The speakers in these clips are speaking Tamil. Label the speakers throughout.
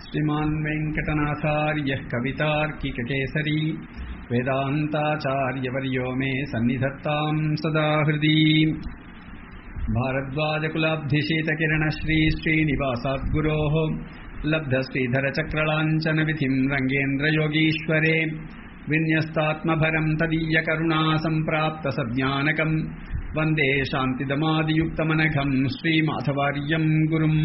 Speaker 1: श्रीमान् वेङ्कटनाथार्यः कवितार्किककेसरी वेदान्ताचार्यवर्यो मे सन्निधत्ताम् सदा हृदि भारद्वाजकुलाब्धिशीतकिरणश्री श्रीनिवासाद्गुरोः लब्धश्रीधरचक्रलाञ्छनविधिम् रङ्गेन्द्रयोगीश्वरे विन्यस्तात्मभरम् तदीयकरुणा सम्प्राप्तसज्ञानकम् वन्दे शान्तिदमादियुक्तमनघम् श्रीमाधवार्यम् गुरुम्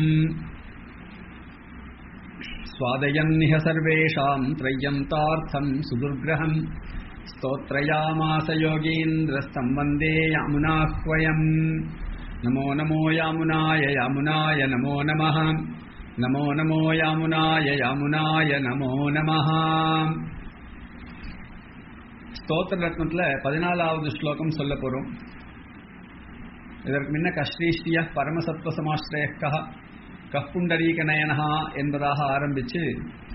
Speaker 1: स्वादयन्निह सर्वेषाम् त्रय्यन्तार्थम् सुदुर्ग्रहम् स्तोत्रयामास योगीन्द्रस्तम् वन्दे यामुनाह्वयम् नमो नमो यामुनाय यामुनाय नमो नमः नमो नमो यामुनाय यामुनाय नमो நமः ஸ்தோத்திர ரத்னத்தில் பதினாலாவது ஸ்லோகம் சொல்ல போகிறோம் இதற்கு முன்ன கஸ்ரீஸ்ரீய பரமசத்வ சமாஸ்ரயக்கா கப்புண்டரீக நயனஹா என்பதாக ஆரம்பித்து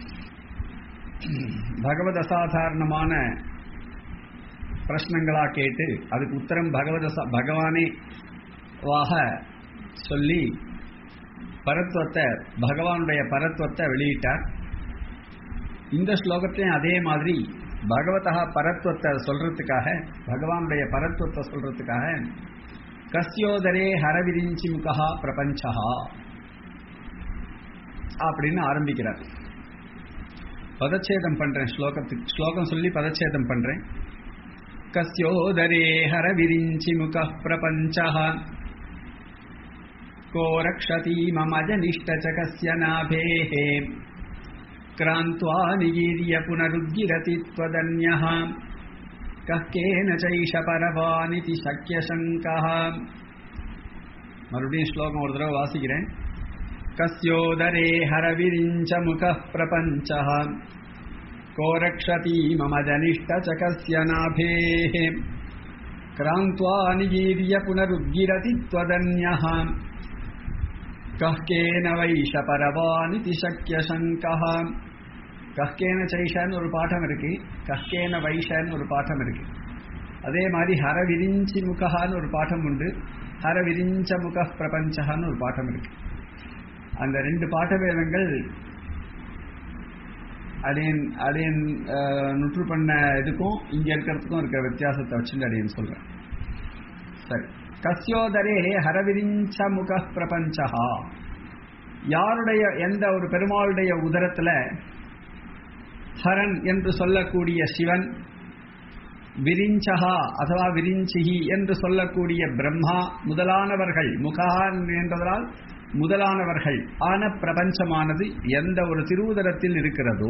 Speaker 1: பகவத் அசாதாரணமான பிரஷ்னங்களா கேட்டு அதுக்கு உத்தரம் பகவத பகவானே வாக சொல்லி பரத்வத்தை பகவானுடைய பரத்வத்தை வெளியிட்டார் இந்த ஸ்லோகத்திலையும் அதே மாதிரி பகவதா பரத்வத்தை சொல்றதுக்காக பகவானுடைய பரத்வத்தை சொல்றதுக்காக கஸ்யோதரே ஹரவிரிஞ்சி முகா பிரபஞ்சா அப்படின்னு ஆரம்பிக்கிறார் பதச்சேதம் பண்றேன் ஸ்லோகத்துக்கு ஸ்லோகம் சொல்லி பதச்சேதம் பண்றேன் கஸ்யோதரே ஹரவிரிஞ்சி முக பிரபஞ்சா को रक्षति ममजनिष्ट च कस्य नाभेः क्रान्त्वा निगीर्य पुनरुद्गिरति त्वदन्यः कः केन चैष परवानिति शक्यशङ्कः மறுபடியும் ஸ்லோகம் ஒரு தடவை வாசிக்கிறேன் கஸ்யோதரே ஹரவிரிஞ்ச முக பிரபஞ்ச கோ ரக்ஷதி மம ஜனிஷ்ட ச கஸ்ய நாபே கிராந்த்வா நிகீரிய புனருத்கிரதி त्वदन्यः கஹ்கேன வைஷ பரவானிதி சக்கிய சங்கஹ கஹ்கேன சைஷன்னு ஒரு பாடம் இருக்கு கஹ்கேன வைஷன்னு ஒரு பாடம் இருக்கு அதே மாதிரி ஹர விரிஞ்சி முகஹான்னு ஒரு பாடம் உண்டு ஹர விரிஞ்ச முக பிரபஞ்சகான்னு ஒரு பாடம் இருக்கு அந்த ரெண்டு பாட்ட வேதங்கள் அடையன் அடையன் நுற்று பண்ண இதுக்கும் இங்க இருக்கிறதுக்கும் இருக்கிற வித்தியாசத்தை வச்சுட்டு அடையன் சொல்றேன் சரி கஸ்யோதரே ஹரவிரிஞ்ச முக பிரபஞ்சா யாருடைய எந்த ஒரு பெருமாளுடைய உதரத்துல ஹரன் என்று சொல்லக்கூடிய சிவன் விரிஞ்சகா அதுவா விரிஞ்சிகி என்று சொல்லக்கூடிய பிரம்மா முதலானவர்கள் முகான் என்றதால் முதலானவர்கள் ஆன பிரபஞ்சமானது எந்த ஒரு திருவுதரத்தில் இருக்கிறதோ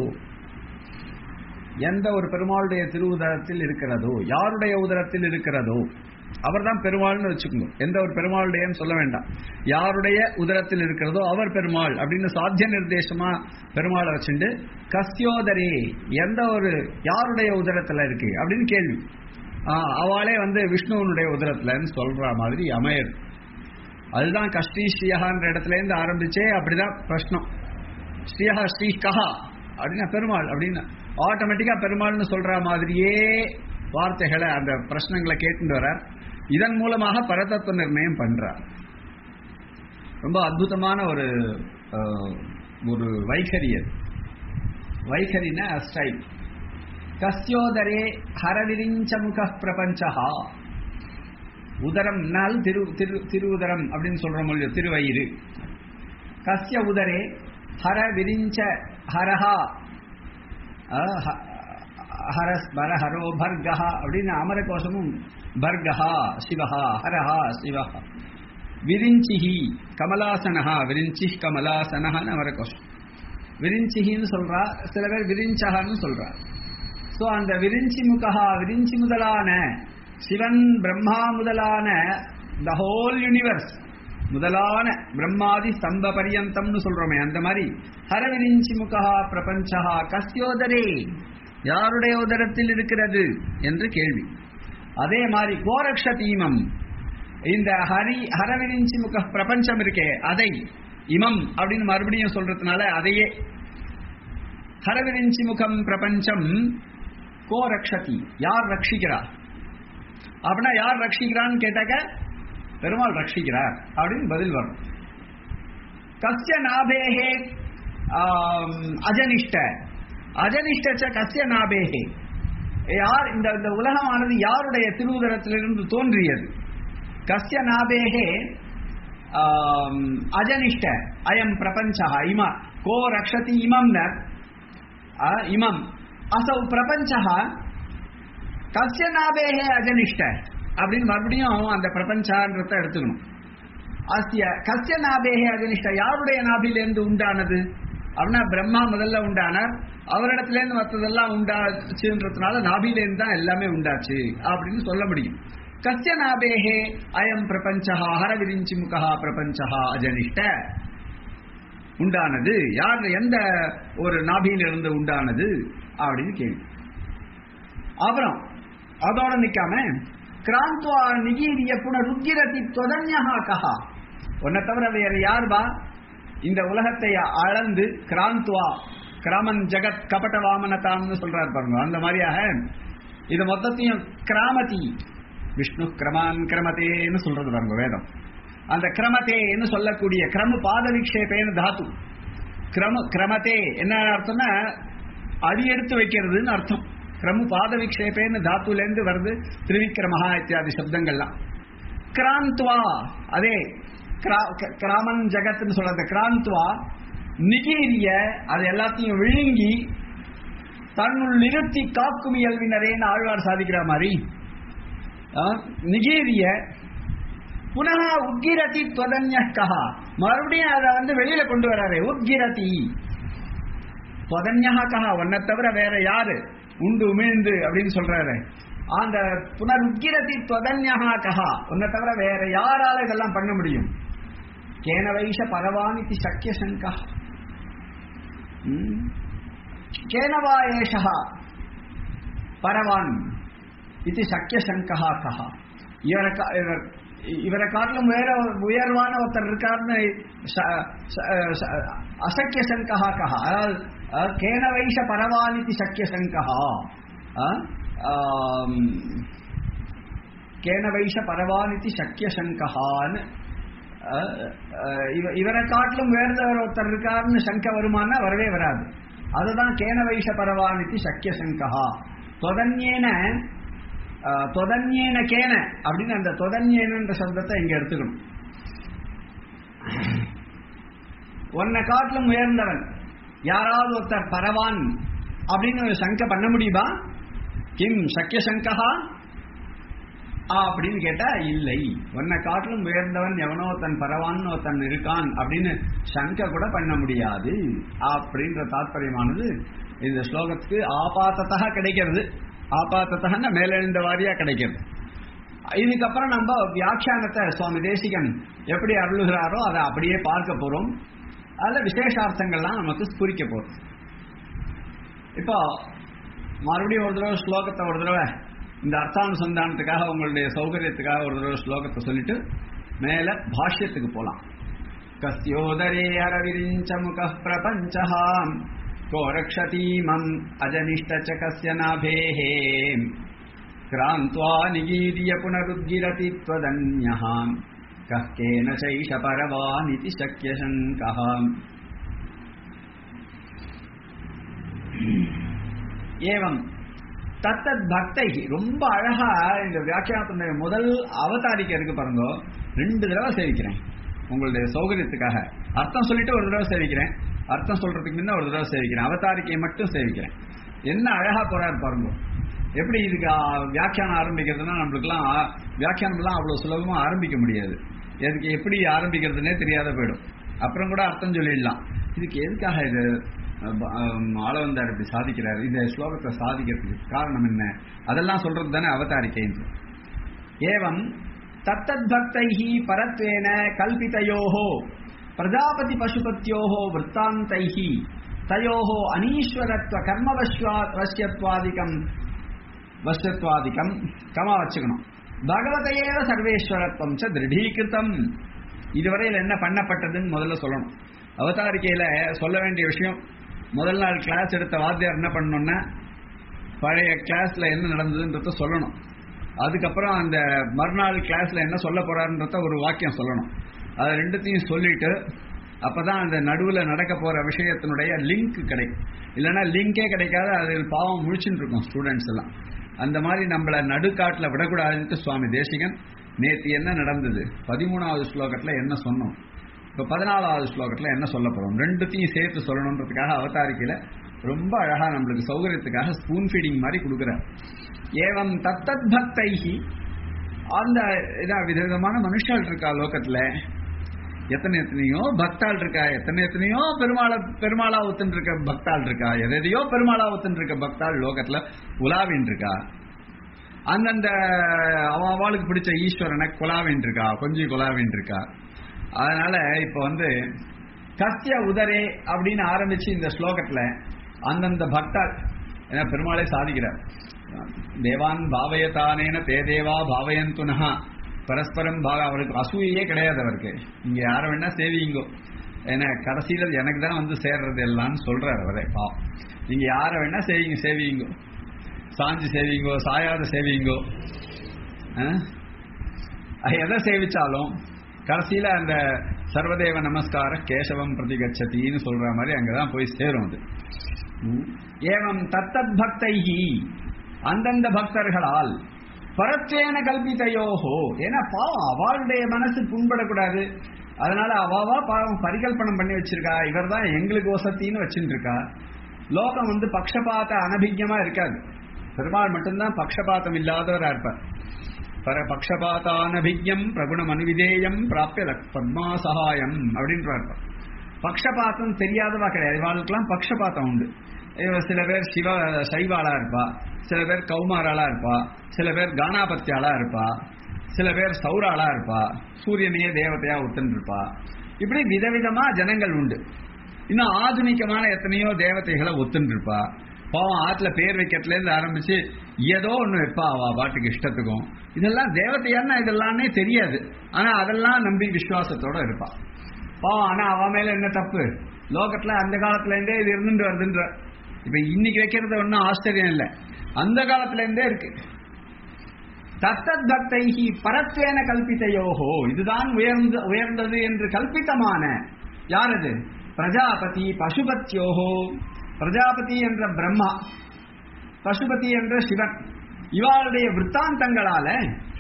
Speaker 1: எந்த ஒரு பெருமாளுடைய திருவுதரத்தில் இருக்கிறதோ யாருடைய உதரத்தில் இருக்கிறதோ அவர் தான் பெருமாள்னு வச்சுக்கணும் எந்த ஒரு பெருமாளுடையன்னு சொல்ல வேண்டாம் யாருடைய உதரத்தில் இருக்கிறதோ அவர் பெருமாள் அப்படின்னு சாத்திய நிர்தேசமா பெருமாளை வச்சுட்டு கஸ்யோதரே எந்த ஒரு யாருடைய உதரத்துல இருக்கு அப்படின்னு கேள்வி அவளே வந்து விஷ்ணுவனுடைய உதரத்துலன்னு சொல்ற மாதிரி அமையர் அதுதான் கஷ்டி ஸ்ரீயகான்ற இடத்துல இருந்து ஆரம்பிச்சே அப்படிதான் பிரஷ்னம் ஸ்ரீஹா ஸ்ரீ கஹா அப்படின்னா பெருமாள் அப்படின்னு ஆட்டோமேட்டிக்கா பெருமாள்னு சொல்ற மாதிரியே வார்த்தைகளை அந்த பிரச்சனைகளை கேட்டு வரார் இதன் மூலமாக பரதத்துவ நிர்ணயம் பண்றார் ரொம்ப அற்புதமான ஒரு ஒரு வைகரி அது வைகரின ஸ்டைல் கஸ்யோதரே ஹரவிரிஞ்ச முக பிரபஞ்சா உதரம் நாள் திரு திரு திருவுதரம் அப்படின்னு சொல்ற மொழி திருவயிறு கஸ்ய உதரே ஹர விரிஞ்ச ஹரஹா ஹரஸ் பர ஹரோ பர்கஹா அப்படின்னு அமர கோஷமும் பர்கஹா சிவஹா ஹரஹா சிவஹா விரிஞ்சிஹி கமலாசனஹா விரிஞ்சி கமலாசனஹான்னு அமர கோஷம் விரிஞ்சிஹின்னு சொல்றா சில பேர் விரிஞ்சகான்னு சொல்றா ஸோ அந்த விரிஞ்சி முகஹா விரிஞ்சி முதலான சிவன் பிரம்மா முதலான த ஹோல் யூனிவர்ஸ் முதலான பிரம்மாதி ஸ்தம்ப பரியந்தம்னு சொல்றோமே அந்த மாதிரி ஹரவிரிஞ்சி முகஹா பிரபஞ்சா கஸ்யோதரே யாருடைய உதரத்தில் இருக்கிறது என்று கேள்வி அதே மாதிரி கோரக்ஷ தீமம் இந்த ஹரி ஹரவிரிஞ்சி முக பிரபஞ்சம் இருக்கே அதை இமம் அப்படின்னு மறுபடியும் சொல்றதுனால அதையே ஹரவிரிஞ்சி முகம் பிரபஞ்சம் கோ ரக்ஷதி யார் ரட்சிக்கிறார் அப்படின்னா யார் ரட்சிக்கிறான்னு கேட்டாக்க பெருமாள் ரட்சிக்கிறார் அப்படின்னு பதில் வரும் கஸ்ய நாபேகே ஆம், அஜனிஷ்ட அஜனிஷ்ட ச கஸ்ய நாபேகே யார் இந்த இந்த உலகமானது யாருடைய திருவுதரத்திலிருந்து தோன்றியது கஸ்ய நாபேகே ஆம், அஜனிஷ்ட அயம் பிரபஞ்சா இம கோ ரக்ஷதி இமம் ந ஆ, இமம் அசௌ பிரபஞ்சா கஸ்ய நாபேகே அஜனிஷ்ட அப்படின்னு மறுபடியும் அந்த பிரபஞ்சான்றத எடுத்துக்கணும் அஸ்ய கஸ்ய நாபேகே அஜனிஷ்ட யாருடைய நாபிலிருந்து உண்டானது அப்படின்னா பிரம்மா முதல்ல உண்டானார் அவரிடத்திலேருந்து மற்றதெல்லாம் உண்டாச்சுன்றதுனால நாபிலேருந்து தான் எல்லாமே உண்டாச்சு அப்படின்னு சொல்ல முடியும் கஸ்ய நாபேகே அயம் பிரபஞ்சா ஹர விரிஞ்சி முகா பிரபஞ்சா அஜனிஷ்ட உண்டானது யார் எந்த ஒரு நாபியிலிருந்து உண்டானது அப்படின்னு கேள்வி அப்புறம் அதோட நிக்காம கிராந்த்வா நிகீரிய புனருக்கிரதி தொதன்யா கஹா உன்னை தவிர வேற யார்பா இந்த உலகத்தை அளந்து கிராந்த்வா கிராமன் ஜெகத் கபட வாமனதாம்னு சொல்றாரு பாருங்க அந்த மாதிரியாக இது மொத்தத்தையும் கிராமதி விஷ்ணு கிரமான் கிரமதேன்னு சொல்றது பாருங்க வேதம் அந்த கிரமதேன்னு சொல்லக்கூடிய கிரம பாத விக்ஷேபேன்னு தாத்து கிரம கிரமதே என்ன அர்த்தம்னா அடி எடுத்து வைக்கிறதுன்னு அர்த்தம் கிரமு பாத விக்ஷேபேன்னு தாத்துலேருந்து வருது திரிவிக்ரமஹா இத்தியாதி சப்தங்கள்லாம் கிராந்த்வா அதே கிரா- க- கிராமன் ஜெகத்னு சொல்றது கிராந்த்வா நிகீரிய அது எல்லாத்தையும் விழுங்கி தன்னுள் நிறுத்தி காக்கும் இயல்பினரேன்னு ஆழ்வார் சாதிக்கிற மாதிரி ஆ, நிகீரிய புனக உத்கிரதி துவதன்ய கஹா மறுபடியும் அதை வந்து வெளியில கொண்டு வராரு உத்கிரதி துவதன்யா கஹா உன்னை தவிர வேற யாரு உண்டு உமிழ்ந்து அப்படின்னு சொல்றாரு அந்த புனருத்கிரதி துவதன்யா கஹா உன்னை தவிர வேற யாரால இதெல்லாம் பண்ண முடியும் கேன வைஷ பரவானிதி சக்கிய சங்கா கேனவா ஏஷா பரவான் இது சக்கிய சங்கா கஹா இவரை கா- இவர் இவரை காட்டிலும் வேற உயர்வான ஒருத்தர் இருக்காருன்னு ச- ச- ச- அசக்கிய சங்கா கஹா அதாவது அஹ், கேன வைஷ பரவானிதி சக்கிய சங்கா அஹ், ஆம், கேன வைஷ பரவானிதி சக்கிய சங்கஹான்னு அஹ், அஹ், இவ- இவரை காட்டிலும் வேறு ஒருத்தர் இருக்காருன்னு சங்க வருமானா வரவே வராது அதுதான் கேன வைஷ பரவானிதி சக்கிய சங்கஹா தொதன்யேன அஹ், தொதன்யேன கேன அப்படின்னு அந்த தொதன்யேனன்ற சப்தத்தை இங்க எடுத்துக்கணும் உன்னை காட்டிலும் உயர்ந்தவன் யாராவது ஒருத்தர் பரவான் அப்படின்னு ஒரு சங்க பண்ண முடியுமா கிம் சக்கிய சங்கஹா அப்படின்னு கேட்டா இல்லை உன்னை காட்டிலும் உயர்ந்தவன் எவனோ தன் பரவான்னு ஒருத்தன் இருக்கான் அப்படின்னு சங்க கூட பண்ண முடியாது அப்படின்ற தாற்பயமானது இந்த ஸ்லோகத்துக்கு ஆபாத்தத்தா கிடைக்கிறது ஆபாத்தத்தகன்னா மேலெழுந்த வாரியா கிடைக்கிறது இதுக்கப்புறம் நம்ம வியாக்கியானத்தை சுவாமி தேசிகன் எப்படி அருளுகிறாரோ அதை அப்படியே பார்க்க போறோம் அதுல விசேஷார்த்தங்கள்லாம் நமக்கு ஸ்புரிக்க போறோம் இப்போ மறுபடியும் ஒரு தடவை ஸ்லோகத்தை ஒரு தடவை இந்த அர்த்தானுசந்தானத்துக்காக உங்களுடைய சௌகரியத்துக்காக ஒரு தடவை ஸ்லோகத்தை சொல்லிட்டு மேல பாஷ்யத்துக்கு போலாம் கஸ்யோதரே அரவிரிஞ்ச முக பிரபஞ்சஹாம் கோரக்ஷதீமம் அஜனிஷ்ட கஸ்ய நாபேஹே क्रान्त्वा निगीर्य पुनरुद्गिरति त्वदन्यः कः केन चैष परवानिति शक्यशङ्कः ஏவம் தத்தத் பக்தை ரொம்ப அழகா இந்த வியாக்கியானத்துடைய முதல் அவதாரிக்கை இருக்கு பாருங்க ரெண்டு தடவை சேவிக்கிறேன் உங்களுடைய சௌகரியத்துக்காக அர்த்தம் சொல்லிட்டு ஒரு தடவை சேவிக்கிறேன் அர்த்தம் சொல்றதுக்கு முன்ன ஒரு தடவை சேவிக்கிறேன் அவதாரிக்கையை மட்டும் சேவிக்கிறேன் என்ன அழகா போறாரு பாருங்க எப்படி இதுக்கு ஆ, வியாக்கியானம் ஆரம்பிக்கிறதுனா நம்மளுக்குலாம் ஆ, வியாக்கியானம்லாம் அவ்வளவு சுலபமா ஆரம்பிக்க முடியாது எதுக்கு எப்படி ஆரம்பிக்கிறதுனே தெரியாத போயிடும் அப்புறம் கூட அர்த்தம் சொல்லிடலாம் இதுக்கு எதுக்காக இது ஆளவந்தார் இப்படி சாதிக்கிறார் இந்த ஸ்லோகத்தை சாதிக்கிறதுக்கு காரணம் என்ன அதெல்லாம் சொல்றது தானே அவதாரிக்கை ஏவம் தத்தத் பக்தைஹி பரத்வேன கல்பிதயோஹோ பிரஜாபதி பசுபத்யோஹோ விற்த்தாந்தைஹி தயோஹோ அனீஸ்வரத்வ கர்மவஸ்வா வசியத்வாதிகம் வசியத்வாதிகம் கமா வச்சுக்கணும் பகவதையேவ சர்வேஸ்வரத்துவம் ச திருடீகிருத்தம் இதுவரையில் என்ன பண்ணப்பட்டதுன்னு முதல்ல சொல்லணும் அவதாரிக்கையில சொல்ல வேண்டிய விஷயம் முதல் நாள் கிளாஸ் எடுத்த வாத்தியார் என்ன பண்ணணும்னா பழைய கிளாஸ்ல என்ன நடந்ததுன்றத சொல்லணும் அதுக்கப்புறம் அந்த மறுநாள் கிளாஸ்ல என்ன சொல்ல போறாருன்றத ஒரு வாக்கியம் சொல்லணும் அது ரெண்டுத்தையும் சொல்லிட்டு அப்பதான் அந்த நடுவுல நடக்க போற விஷயத்தினுடைய லிங்க் கிடைக்கும் இல்லைன்னா லிங்கே கிடைக்காத அதில் பாவம் முழிச்சுட்டு இருக்கும் ஸ்டூடெண்ட்ஸ் எல்லாம் அந்த மாதிரி நம்மள நடுக்காட்டுல விடக்கூடாதுன்ட்டு சுவாமி தேசிகன் நேத்து என்ன நடந்தது பதிமூணாவது ஸ்லோகத்துல என்ன சொன்னோம் இப்ப பதினாலாவது ஸ்லோகத்துல என்ன சொல்ல போறோம் ரெண்டுத்தையும் சேர்த்து சொல்லணுன்றதுக்காக அவதாரிக்கையில ரொம்ப அழகா நம்மளுக்கு சௌகரியத்துக்காக ஸ்பூன் ஃபீடிங் மாதிரி கொடுக்குறார் ஏவம் தத்தத் பக்தைஹி அந்த இதா விதவிதமான மனுஷால் இருக்கா லோகத்துல எத்தனை எத்தனையோ பக்தாள் இருக்கா எத்தனை எத்தனையோ பெருமாளை பெருமாளா ஒத்துன்னு இருக்க பக்தாள் இருக்கா எதையோ பெருமாளா ஒத்துன்னு இருக்க பக்தாள் லோகத்துல உலாவின் இருக்கா அந்தந்த அவ அவளுக்கு பிடிச்ச ஈஸ்வரனை குலாவின் இருக்கா கொஞ்சம் குலாவின் இருக்கா அதனால இப்ப வந்து கத்திய உதரே அப்படின்னு ஆரம்பிச்சு இந்த ஸ்லோகத்துல அந்தந்த பக்தாள் ஏன்னா பெருமாளே சாதிக்கிறார் தேவான் பாவயத்தானேன தே தேவா பாவயந்துனஹா பரஸ்பரம் பாக அவருக்கு அசூயே கிடையாது அவருக்கு நீங்க யார வேணா சேவிங்கோ ஏன்னா கடைசியில எனக்கு தான் வந்து சேர்றது எல்லாம்னு சொல்றாரு அவரே பாவம் நீங்க யார வேணா சேவிங்க சேவிங்கோ சாஞ்சு சேவிங்கோ சாயாத சேவிங்கோ எதை சேவிச்சாலும் கடைசியில அந்த சர்வதேவ நமஸ்கார கேசவம் பிரதிகச்சத்தின்னு சொல்ற மாதிரி அங்கதான் போய் சேரும் அது ஏவம் தத்தத் பக்தைஹி அந்தந்த பக்தர்களால் பரத்வேன கல்பிதையோஹோ ஏன்னா பாவம் அவளுடைய மனசு புண்படக்கூடாது அதனால அவாவா பாவம் பரிகல்பனம் பண்ணி வச்சிருக்கா இவர் தான் எங்களுக்கு வசத்தின்னு வச்சுட்டு இருக்கா லோகம் வந்து பக்ஷபாத அனபிஜமா இருக்காது பெருமாள் மட்டும்தான் பக்ஷபாதம் இல்லாதவரா இருப்பார் பர பக்ஷபாதானபிஜம் பிரகுணம் அனுவிதேயம் பிராப்பிய பத்மா சகாயம் அப்படின்றார் பக்ஷபாதம் தெரியாதவா கிடையாது இவாளுக்கெல்லாம் பக்ஷபாதம் உண்டு சில பேர் சிவ சைவாளா இருப்பா சில பேர் கௌமாராளா இருப்பா சில பேர் கானாபத்தியாளா இருப்பா சில பேர் சௌராளா இருப்பா சூரியனையே தேவதையா ஒத்துன்னு இருப்பா இப்படி விதவிதமா ஜனங்கள் உண்டு இன்னும் ஆதுனிகமான எத்தனையோ தேவதைகளை ஒத்துன்னு இருப்பா பாவம் ஆத்துல பேர் வைக்கிறதுல இருந்து ஆரம்பிச்சு ஏதோ ஒண்ணு வைப்பா அவ பாட்டுக்கு இஷ்டத்துக்கும் இதெல்லாம் தேவதையான்னா இதெல்லாமே தெரியாது ஆனா அதெல்லாம் நம்பி விசுவாசத்தோட இருப்பா பாவம் ஆனா அவ மேல என்ன தப்பு லோகத்துல அந்த காலத்துல இருந்தே இது இருந்துட்டு வருதுன்ற இப்ப இன்னைக்கு வைக்கிறது ஒன்றும் ஆச்சரியம் இல்லை அந்த காலத்துல இருந்தே இருக்கு தத்தத் பக்தைஹி பரத்வேன கல்பித்தையோஹோ இதுதான் உயர்ந்த உயர்ந்தது என்று கல்பித்தமான யாரது பிரஜாபதி பசுபத்யோஹோ பிரஜாபதி என்ற பிரம்மா பசுபதி என்ற சிவன் இவாளுடைய விற்த்தாந்தங்களால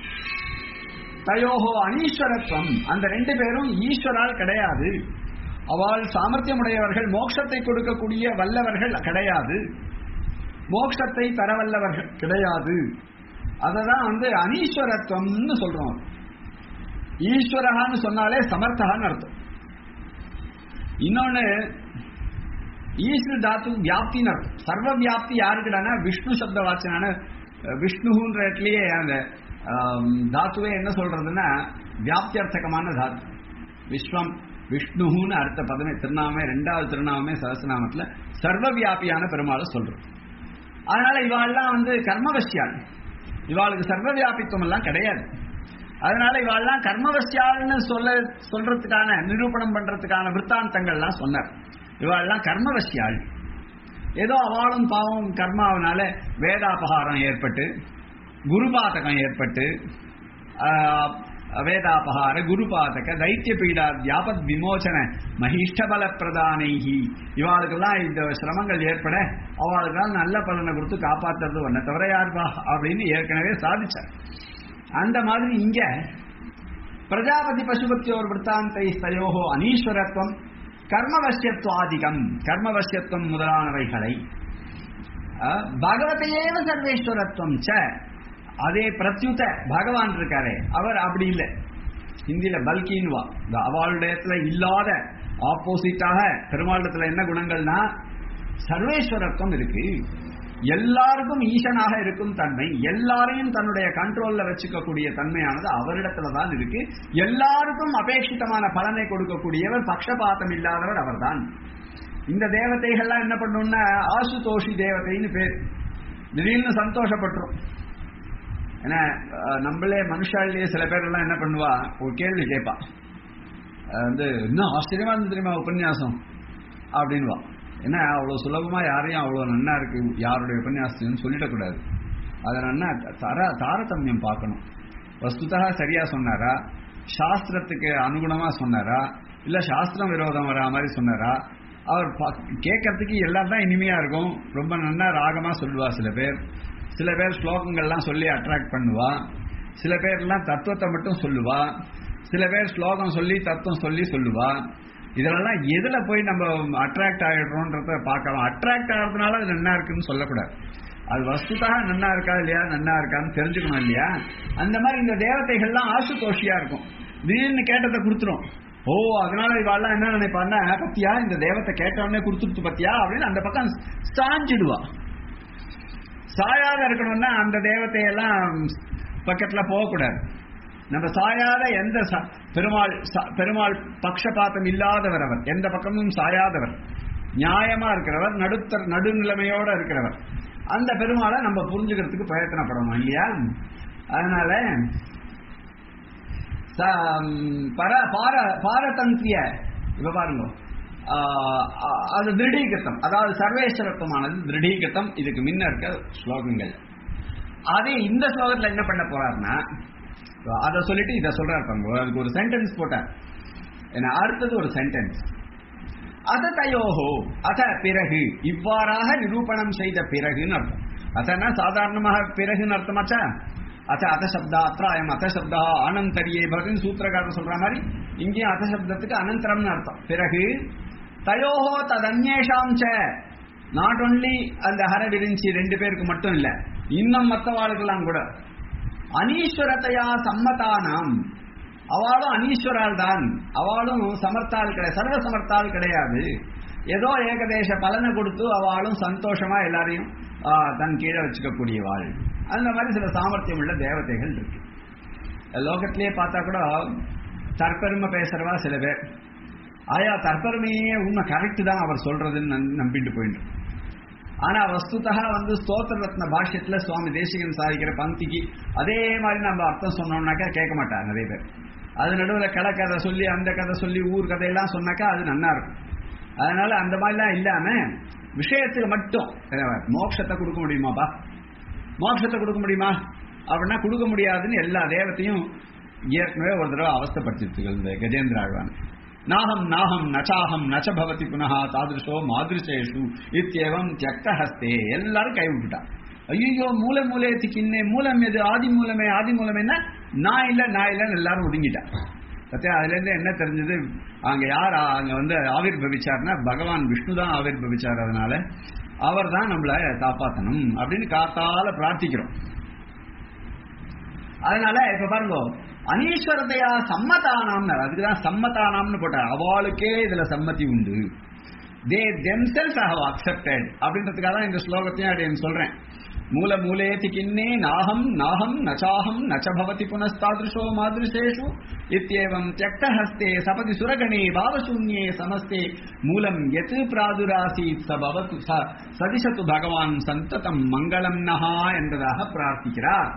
Speaker 1: தயோஹோ அனீஸ்வரத்துவம் அந்த ரெண்டு பேரும் ஈஸ்வரால் கிடையாது அவள் சாமர்த்தியமுடையவர்கள் மோட்சத்தை கொடுக்கக்கூடிய வல்லவர்கள் கிடையாது மோட்சத்தை தர வல்லவர்கள் கிடையாது அததான் வந்து அனீஸ்வரத்துவம்னு சொல்றோம் ஈஸ்வரகான்னு சொன்னாலே சமர்த்தகான்னு அர்த்தம் இன்னொன்னு ஈஸ்வர தாத்து வியாப்தின்னு அர்த்தம் சர்வ வியாப்தி யாருக்குடானா விஷ்ணு சப்த வாச்சனான விஷ்ணுன்ற இடத்துலயே அந்த தாத்துவே என்ன சொல்றதுன்னா வியாப்தியர்த்தகமான தாத்து விஸ்வம் விஷ்ணுன்னு அர்த்த பதமே திருநாமே ரெண்டாவது திருநாமே சகசநாமத்துல சர்வ வியாபியான பெருமாளை சொல்றோம் அதனால இவாள்லாம் வந்து கர்மவசியாள் இவாளுக்கு சர்வ வியாபித்துவம் எல்லாம் கிடையாது அதனால இவாள்லாம் கர்மவசியாள்னு சொல்ல சொல்றதுக்கான நிரூபணம் பண்றதுக்கான விற்த்தாந்தங்கள்லாம் சொன்னார் இவாள்லாம் கர்மவசியாள் ஏதோ அவளும் பாவம் கர்மாவனால வேதாபகாரம் ஏற்பட்டு குருபாதகம் ஏற்பட்டு வேதாபகார குருபாதக தைத்திய பீடா வியாபத் விமோச்சன மகிஷ்டபல பிரதானைஹி இவாளுக்கெல்லாம் இந்த சிரமங்கள் ஏற்பட அவளுக்கெல்லாம் நல்ல பலனை கொடுத்து காப்பாத்துறது ஒன்ன தவிர யாருப்பா அப்படின்னு ஏற்கனவே சாதிச்சார் அந்த மாதிரி இங்க பிரஜாபதி பசுபத்தியோர் விற்த்தாந்தை ஸ்தயோகோ அனீஸ்வரத்துவம் கர்மவசியத்துவாதிகம் கர்மவசியத்துவம் முதலானவைகளை பகவதையேவ சர்வேஸ்வரத்துவம் ச அதே பிரத்யுத பகவான் இருக்காரே அவர் அப்படி இல்லை ஹிந்தியில பல்கின்வா இந்த அவளுடையத்துல இல்லாத ஆப்போசிட்டாக பெருமாளத்துல என்ன குணங்கள்னா சர்வேஸ்வரத்துவம் இருக்கு எல்லாருக்கும் ஈசனாக இருக்கும் தன்மை எல்லாரையும் தன்னுடைய கண்ட்ரோல்ல வச்சுக்கக்கூடிய தன்மையானது அவரிடத்துல தான் இருக்கு எல்லாருக்கும் அபேட்சிதமான பலனை கொடுக்கக்கூடியவர் பக்ஷபாதம் இல்லாதவர் அவர்தான் இந்த தேவதைகள்லாம் என்ன பண்ணும்னா ஆசுதோஷி தேவதைன்னு பேர் திடீர்னு சந்தோஷப்பட்டுரும் ஏன்னா நம்மளே மனுஷாலேயே சில பேர் எல்லாம் என்ன பண்ணுவா ஒரு கேள்வி கேட்பா வந்து இன்னும் ஆச்சரியமா இருந்து தெரியுமா உபன்யாசம் அப்படின்வா ஏன்னா அவ்வளவு சுலபமா யாரையும் அவ்வளவு நன்னா இருக்கு யாருடைய உபன்யாசத்தையும் சொல்லிடக்கூடாது அதை நன்னா தர தாரதமியம் பார்க்கணும் வஸ்துதா சரியா சொன்னாரா சாஸ்திரத்துக்கு அனுகுணமா சொன்னாரா இல்ல சாஸ்திரம் விரோதம் வரா மாதிரி சொன்னாரா அவர் பா- கேட்கறதுக்கு எல்லாம் தான் இனிமையா இருக்கும் ரொம்ப நல்லா ராகமா சொல்லுவா சில பேர் சில பேர் ஸ்லோகங்கள்லாம் சொல்லி அட்ராக்ட் பண்ணுவா சில பேர்லாம் தத்துவத்தை மட்டும் சொல்லுவா சில பேர் ஸ்லோகம் சொல்லி தத்துவம் சொல்லி சொல்லுவா இதெல்லாம் எதுல போய் நம்ம அட்ராக்ட் ஆயிடுறோன்றத பார்க்கலாம் அட்ராக்ட் ஆகிறதுனால அது நன்னா இருக்குன்னு சொல்லக்கூடாது அது வஸ்துதாக நன்னா இருக்கா இல்லையா நன்னா இருக்கான்னு தெரிஞ்சுக்கணும் இல்லையா அந்த மாதிரி இந்த தேவதைகள்லாம் ஆசுதோஷியா இருக்கும் திடீர்னு கேட்டதை கொடுத்துரும் ஓ அதனால இவாள்லாம் என்ன நினைப்பான்னா பத்தியா இந்த தேவத்தை கேட்ட உடனே கொடுத்துருத்து பத்தியா அப்படின்னு அந்த பக்கம் சாஞ்சிடுவா சாயாத இருக்கணும்னா அந்த தேவதையெல்லாம் பக்கத்துல போகக்கூடாது நம்ம சாயாத எந்த ச- பெருமாள் ச- பெருமாள் பக்ஷபாதம் இல்லாதவர் அவர் எந்த பக்கமும் சாயாதவர் நியாயமா இருக்கிறவர் நடுத்தர் நடுநிலைமையோட இருக்கிறவர் அந்த பெருமாளை நம்ம புரிஞ்சுக்கிறதுக்கு பிரயத்தனப்படணும் இல்லையா அதனால ச- பர பார பாரதந்திரிய இப்ப பாருங்க ஆஹ் அ- அது திருடீகத்தம் அதாவது சர்வேஸ்வரத்துவமானது திருடீகத்தம் இதுக்கு முன்ன இருக்க ஸ்லோகங்கள் அதே இந்த ஸ்லோகத்துல என்ன பண்ண போறாருன்னா அதை சொல்லிட்டு இதை சொல்றாரு பாருங்க அதுக்கு ஒரு சென்டென்ஸ் போட்டார் ஏன்னா அடுத்தது ஒரு சென்டென்ஸ் அத தயோஹோ அத பிறகு இவ்வாறாக நிரூபணம் செய்த பிறகுன்னு அர்த்தம் அதனா சாதாரணமாக பிறகுன்னு அர்த்தமாச்சா அத அத சப்தா அத்ராயம் அத சப்தா ஆனந்தரியே பகன் சூத்திரக்காரர் சொல்ற மாதிரி இங்கேயும் அத சப்தத்துக்கு அனந்தரம்னு அர்த்தம் பிறகு தயோஹோ ததன்யேஷாம் ச நாட் ஒன்லி அந்த ஹர விரிஞ்சி ரெண்டு பேருக்கு மட்டும் இல்ல இன்னும் மற்றவாளுக்கெல்லாம் கூட அனீஸ்வரத்தையா சம்மதானாம் அவளும் அனீஸ்வரால் தான் அவளும் சமர்த்தால் கிடையாது சர்வ சமர்த்தால் கிடையாது ஏதோ ஏகதேச பலனை கொடுத்து அவளும் சந்தோஷமா எல்லாரையும் ஆ, தன் கீழே வச்சுக்கக்கூடியவாள் அந்த மாதிரி சில சாமர்த்தியம் உள்ள தேவதைகள் இருக்கு லோகத்திலேயே பார்த்தா கூட தற்பெருமை பேசுறவா சில பேர் ஆயா தற்பெருமையே உண்மை கரெக்ட் தான் அவர் சொல்றதுன்னு நம்- நம்பிட்டு போயிட்டு ஆனா வஸ்துதா வந்து ஸ்தோத்திர ரத்ன பாஷ்யத்துல சுவாமி தேசிகன் சாதிக்கிற பந்திக்கு அதே மாதிரி நம்ம அர்த்தம் சொன்னோம்னாக்கா கேட்க மாட்டாங்க நிறைய பேர் அது நடுவில் கடை கதை சொல்லி அந்த கதை சொல்லி ஊர் கதையெல்லாம் சொன்னாக்கா அது நன்னா இருக்கும் அதனால அந்த மாதிரிலாம் இல்லாம விஷயத்துக்கு மட்டும் அஹ், மோட்சத்தை கொடுக்க முடியுமாப்பா மோட்சத்தை கொடுக்க முடியுமா அப்படின்னா கொடுக்க முடியாதுன்னு எல்லா தேவத்தையும் ஏற்கனவே ஒரு தடவை அவஸ்தப்படுத்திருத்துகள் இந்த கஜேந்திர ஆழ்வான் நாகம் நாகம் நச்சாகம் நச்ச பவதி புனகா தாதிருஷோ மாதிருஷேஷு இத்தியவம் தியக்த ஹஸ்தே எல்லாரும் கை விட்டுட்டான் ஐயோ மூல மூலையத்து கிண்ணே மூலம் எது ஆதி மூலமே ஆதி மூலம் என்ன நான் இல்ல நான் இல்லைன்னு எல்லாரும் ஒதுங்கிட்டான் பத்தியா அதுல இருந்து என்ன தெரிஞ்சது அங்க யார் ஆ- அங்க வந்து ஆவிர் பவிச்சார்னா பகவான் விஷ்ணு தான் ஆவிர் பவிச்சார் அதனால அவர் தான் நம்மள காப்பாத்தணும் அப்படின்னு காத்தால பிரார்த்திக்கிறோம் அதனால இப்ப பாருங்க அனீஸ்வரதையா சம்மதானாம் அதுக்குதான் சம்மதானாம்னு போட்டார் அவளுக்கே இதுல சம்மதி உண்டு தே தெம்செல்ஸ் ஹவ் அக்செப்டட் அப்படின்றதுக்காக தான் இந்த ஸ்லோகத்தையும் அப்படி சொல்றேன் மூல மூலேதி கிண்ணே நாகம் நாகம் நச்சாகம் நச்ச பவதி புனஸ்தாதிருஷோ மாதிருஷேஷு இத்தியேவம் தியக்த ஹஸ்தே சபதி சுரகணே பாவசூன்யே சமஸ்தே மூலம் எத் பிராதுராசீத் ச பவது ச- சதிசத்து பகவான் சந்ததம் மங்களம் நகா என்பதாக பிரார்த்திக்கிறார்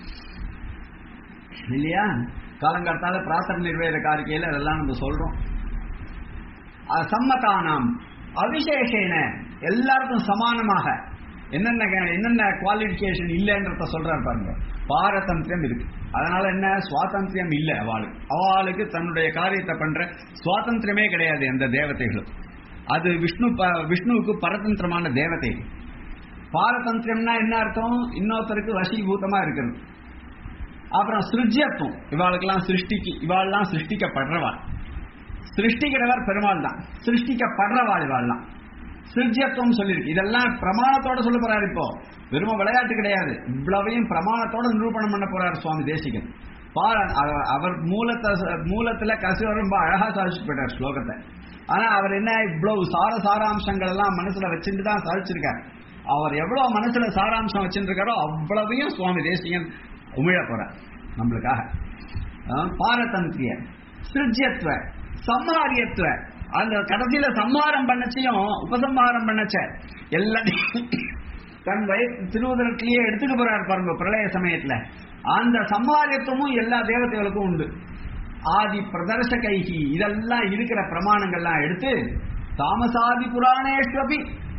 Speaker 1: இல்லையா காலங்காத்தால பிரார்த்தனை நிர்வேத காரிக்கையில அதெல்லாம் நம்ம சொல்றோம் அஹ் சம்மதானாம் அவிசேஷேன எல்லாருக்கும் சமானமாக என்னென்ன என்னென்ன குவாலிஃபிகேஷன் இல்லைன்றத சொல்றாரு பாருங்க பாரதந்திரம் இருக்கு அதனால என்ன சுவாதந்திரம் இல்ல அவளுக்கு அவளுக்கு தன்னுடைய காரியத்தை பண்ற சுவாதந்திரமே கிடையாது எந்த தேவதைகளும் அது விஷ்ணு ப- விஷ்ணுவுக்கு பரதந்திரமான தேவதை பாரதந்திரம்னா என்ன அர்த்தம் இன்னொருத்தருக்கு வசீபூதமா இருக்கிறது அப்புறம் சிருஜ்யத்துவம் இவாளுக்கெல்லாம் சிருஷ்டிக்கு இவாள்லாம் சிருஷ்டிக்கப்படுறவாள் சிருஷ்டிக்கிறவர் பெருமாள் தான் சிருஷ்டிக்கப்படுறவாள் இவாள்லாம் சிருஜ்யத்துவம் சொல்லியிருக்கு இதெல்லாம் பிரமாணத்தோட சொல்ல போறாரு இப்போ வெறும் விளையாட்டு கிடையாது இவ்வளவையும் பிரமாணத்தோட நிரூபணம் பண்ண போறாரு சுவாமி தேசிகன் பார அவ- அவர் மூலத்தை மூலத்துல கசிவர் ரொம்ப அழகா சாதிச்சுட்டு போயிட்டார் ஸ்லோகத்தை ஆனா அவர் என்ன இவ்வளவு சார சாராம்சங்கள் எல்லாம் மனசுல வச்சுட்டு தான் சாதிச்சிருக்காரு அவர் எவ்வளவு மனசுல சாராம்சம் வச்சிருக்காரோ அவ்வளவையும் சுவாமி தேசிகன் உமிழ போறார் நம்மளுக்காக அஹ் பாரதந்திரிய சிருஜ்யத்துவ சம்ஹாரியத்துவ அந்த கடைசியில சம்ஹாரம் பண்ணச்சையும் உபசம்ஹாரம் பண்ணச்ச எல்லாத்தையும் தன் வய திருவுதரத்திலேயே எடுத்துக்க போறாரு பாருங்க பிரளய சமயத்துல அந்த சம்ஹாரியத்துவமும் எல்லா தேவதைகளுக்கும் உண்டு ஆதி பிரதர்ச கைகி இதெல்லாம் இருக்கிற பிரமாணங்கள்லாம் எடுத்து தாமசாதி புராணேஷ்வபி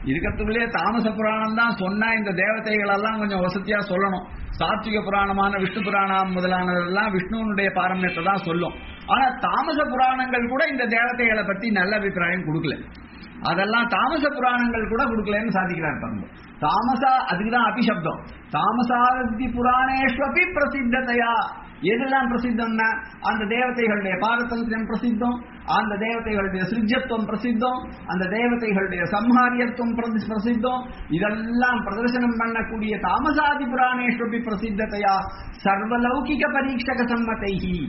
Speaker 1: இருக்கிறதுக்குள்ளே தாமச புராணம் தான் சொன்னா இந்த தேவதைகள் எல்லாம் கொஞ்சம் வசதியா சொல்லணும் சாத்விக புராணமான விஷ்ணு புராணம் முதலானதெல்லாம் விஷ்ணுவனுடைய பாரம்பரியத்தை தான் சொல்லும் ஆனா தாமச புராணங்கள் கூட இந்த தேவதைகளை பத்தி நல்ல அபிப்பிராயம் கொடுக்கல அதெல்லாம் தாமச புராணங்கள் கூட கொடுக்கலன்னு சாதிக்கிறார் பாருங்க தாமசா அதுக்குதான் அபிசப்தம் தாமசாதி புராணேஸ்வபி பிரசித்ததையா எதெல்லாம் பிரசித்தம்னா அந்த தேவதைகளுடைய பாரதந்திரம் பிரசித்தம் அந்த தேவதைகளுடைய சிருஜத்துவம் பிரசித்தம் அந்த தேவதைகளுடைய சம்ஹாரியத்துவம் பிரதி- பிரசித்தம் இதெல்லாம் பிரதர்சனம் பண்ணக்கூடிய தாமசாதி புராணேஸ்வபி பிரசித்ததையா சர்வலௌகிக பரீட்சக சம்மதைஹி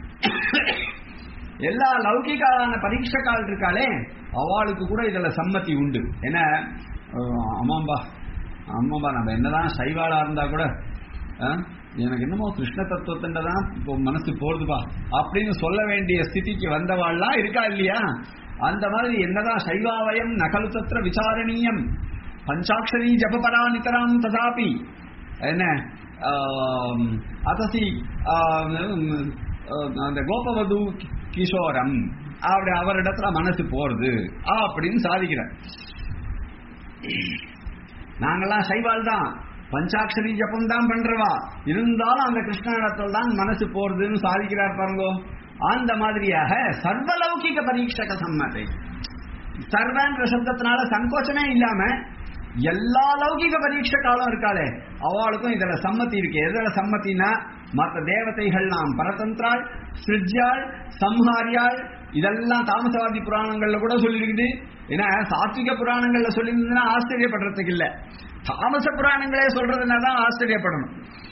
Speaker 1: எல்லா லௌகிகாலான பரீட்சக்கால் இருக்காளே அவளுக்கு கூட இதுல சம்மதி உண்டு ஏன்னா அஹ், ஆமாம்பா ஆமாம்பா நம்ம என்னதான் சைவாளா இருந்தா கூட அஹ், எனக்கு என்னமோ கிருஷ்ண தத்துவத்தின் தான் இப்போ மனசு போடுதுப்பா அப்படின்னு சொல்ல வேண்டிய ஸ்திதிக்கு வந்தவாள்லாம் இருக்கா இல்லையா அந்த மாதிரி என்னதான் சைவாவயம் நகலு தத்திர விசாரணீயம் பஞ்சாட்சரி ஜபபரா நிதராம் ததாபி என்ன ஆம், அதசி ஆம், ஆம், அந்த கோபவது கிஷோரம் அப்படி அவரிடத்துல மனசு போறது அப்படின்னு சாதிக்கிறார் நாங்கெல்லாம் சைவால் தான் பஞ்சாட்சரி ஜபம் தான் பண்றவா இருந்தாலும் அந்த கிருஷ்ணனிடத்தில் தான் மனசு போறதுன்னு சாதிக்கிறார் பாருங்கோ அந்த மாதிரியாக சர்வலௌகிக பரீட்சக சம்மதை சர்வன்ற சப்தத்தினால சங்கோச்சமே இல்லாம எல்லா லௌகிக பரீட்சை காலம் இருக்காளே அவளுக்கும் இதுல சம்மதி இருக்கு எதுல சம்மதினா மற்ற தேவதைகள் நாம் பரதந்திராள் சிருஜ்யாள் சம்ஹாரியாள் இதெல்லாம் தாமசவாதி புராணங்கள்ல கூட சொல்லியிருக்குது ஏன்னா சாத்விக புராணங்கள்ல சொல்லியிருந்ததுன்னா ஆச்சரியப்படுறதுக்கு இல்ல தாமச புராணங்களே சொல்றதுன்னா தான் ஆச்சரியப்படணும்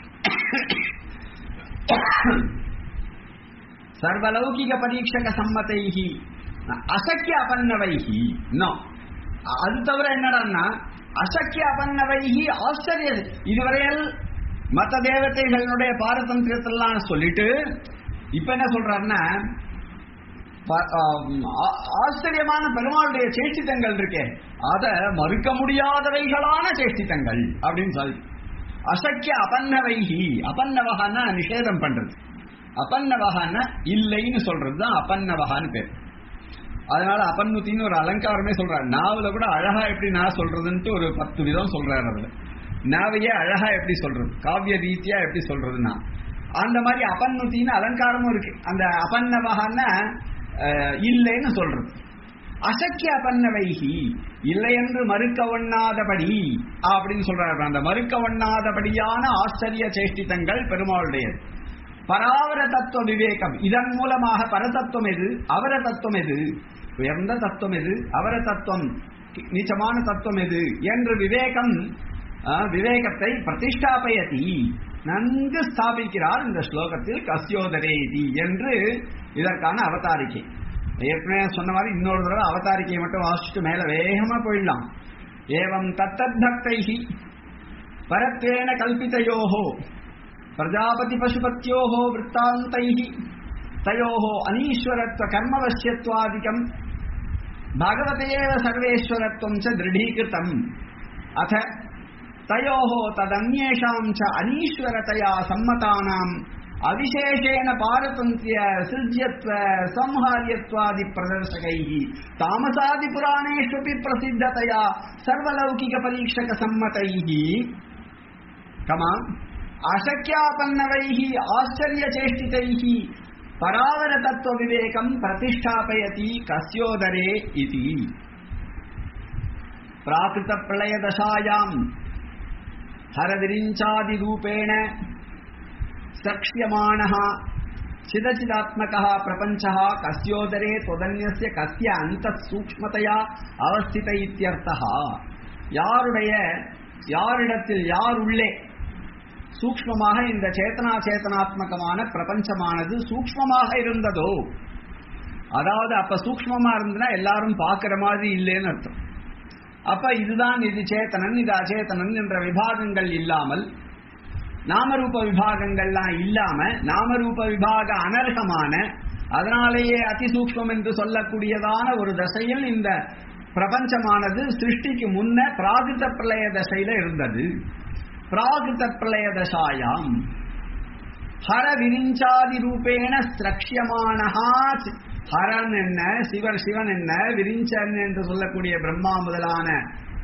Speaker 1: சர்வலௌகிக பரீட்சக சம்மதைஹி அசக்கிய அபன்னவைஹி நோ அது தவிர என்னடான்னா அசக்கிய அபன்னவைஹி ஆச்சரிய இதுவரையில் மற்ற தேவதைகளுடைய பாரதந்திரத்தெல்லாம் சொல்லிட்டு இப்ப என்ன சொல்றாருன்னா ப- ஆம், ஆ- ஆச்சரியமான பெருமாளுடைய சேஷ்டித்தங்கள் இருக்கே அத மறுக்க முடியாதவைகளான சேஷ்டித்தங்கள் அப்படின்னு சொல்லி அசக்கிய அபன்னவைஹி அபன்னவகான்னா நிஷேதம் பண்றது அபன்னவகான்னா இல்லைன்னு சொல்றது தான் அபன்னவகான்னு பேர் அதனால அபன்னுத்தின்னு ஒரு அலங்காரமே சொல்றாரு நாவல கூட அழகா எப்படி நான் சொல்றதுன்ட்டு ஒரு பத்து விதம் சொல்றாரு அதுல நாவையே அழகா எப்படி சொல்றது காவிய ரீதியா எப்படி சொல்றதுன்னா அந்த மாதிரி அபன்னுத்தின்னு அலங்காரமும் இருக்கு அந்த அபன்னவகான்னா அஹ், இல்லைன்னு சொல்றது அசக்கிய அபன்னவைகி இல்லை என்று மறுக்க ஒண்ணாதபடி அப்படின்னு சொல்றாரு அந்த மறுக்க ஒண்ணாதபடியான ஆச்சரிய சேஷ்டிதங்கள் பெருமாளுடையது பராவர தத்துவ விவேகம் இதன் மூலமாக பரதத்துவம் எது அவர தத்துவம் எது உயர்ந்த தத்துவம் எது அவர தத்துவம் நீச்சமான தத்துவம் எது என்று விவேகம் ஆ, விவேகத்தை பிரதிஷ்டாபயதி நன்கு ஸ்தாபிக்கிறார் இந்த ஸ்லோகத்தில் கஸ்யோதரேதி என்று இதற்கான அவதாரிக்கை ஏற்கனவே சொன்ன மாதிரி இன்னொரு தடவை அவதாரிக்கையை மட்டும் வாசிச்சுட்டு மேல வேகமா போயிடலாம் ஏவம் தத்தத் பக்தைஹி பரத்வேன கல்பிதயோஹோ பிரஜாபதி பசுபத்யோஹோ விற்த்தாந்தைः தயோஹோ அனீஸ்வரத்வ கர்மவசியத்வாதிகம் பகவதே ஏவ சர்வேஸ்வரத்வம் ச திருடீகிருதம் அத தயோஹோ ததன்யேஷாம் ச அனீஸ்வரதயா சம்மதானாம் அவிசேஷேன பாரதந்திய சிருஜ்யத்வ சம்ஹாரியத்வாதி பிரதர்சகைः தாமசாதி புராணேஷ்வபி பிரசித்ததயா சர்வலௌகிக பரீட்சக சம்மதைः கமா அசக்கியாபன்னவைः ஆச்சரியச்சேஷ்டிதைः பராவரதத்துவவிவேகம் பிரதிஷ்டாபயति கஸ்யோதரே इति प्राकृतप्रलयदशायाम् हरविरिञ्चादिरूपेण सक्ष्यमाणः चिदचिदात्मकः प्रपञ्चः कस्योदरे त्वदन्यस्य कस्य अन्तः सूक्ष्मतया அவஸ்தித இத்தியர்த்தः யாருடைய யாரிடத்தில் யார் உள்ளே சூக்ஷ்மமாக இந்த சேத்தனா சேத்தனாத்மகமான பிரபஞ்சமானது சூக்ஷ்மமாக இருந்ததோ அதாவது அப்ப சூக்ஷ்மமா இருந்ததுன்னா எல்லாரும் பார்க்கிற மாதிரி இல்லைன்னு அர்த்தம் அப்ப இதுதான் இது சேத்தனன் இது அச்சேதனன் என்ற விபாகங்கள் இல்லாமல் நாமரூப விபாகங்கள்லாம் இல்லாம நாமரூப விபாக அனர்ஹமான அதனாலேயே அதிசூக்ஷ்மம் என்று சொல்லக்கூடியதான ஒரு தசையில் இந்த பிரபஞ்சமானது சிருஷ்டிக்கு முன்ன பிராகிருத பிரளய தசையில இருந்தது பிராகிருத பிரளய தசாயாம் ஹர விரிஞ்சாதி ரூபேண ஸ்ரக்ஷியமானஹா ஹரன் என்ன சிவர் சிவன் என்ன விரிஞ்சன் என்று சொல்லக்கூடிய பிரம்மா முதலான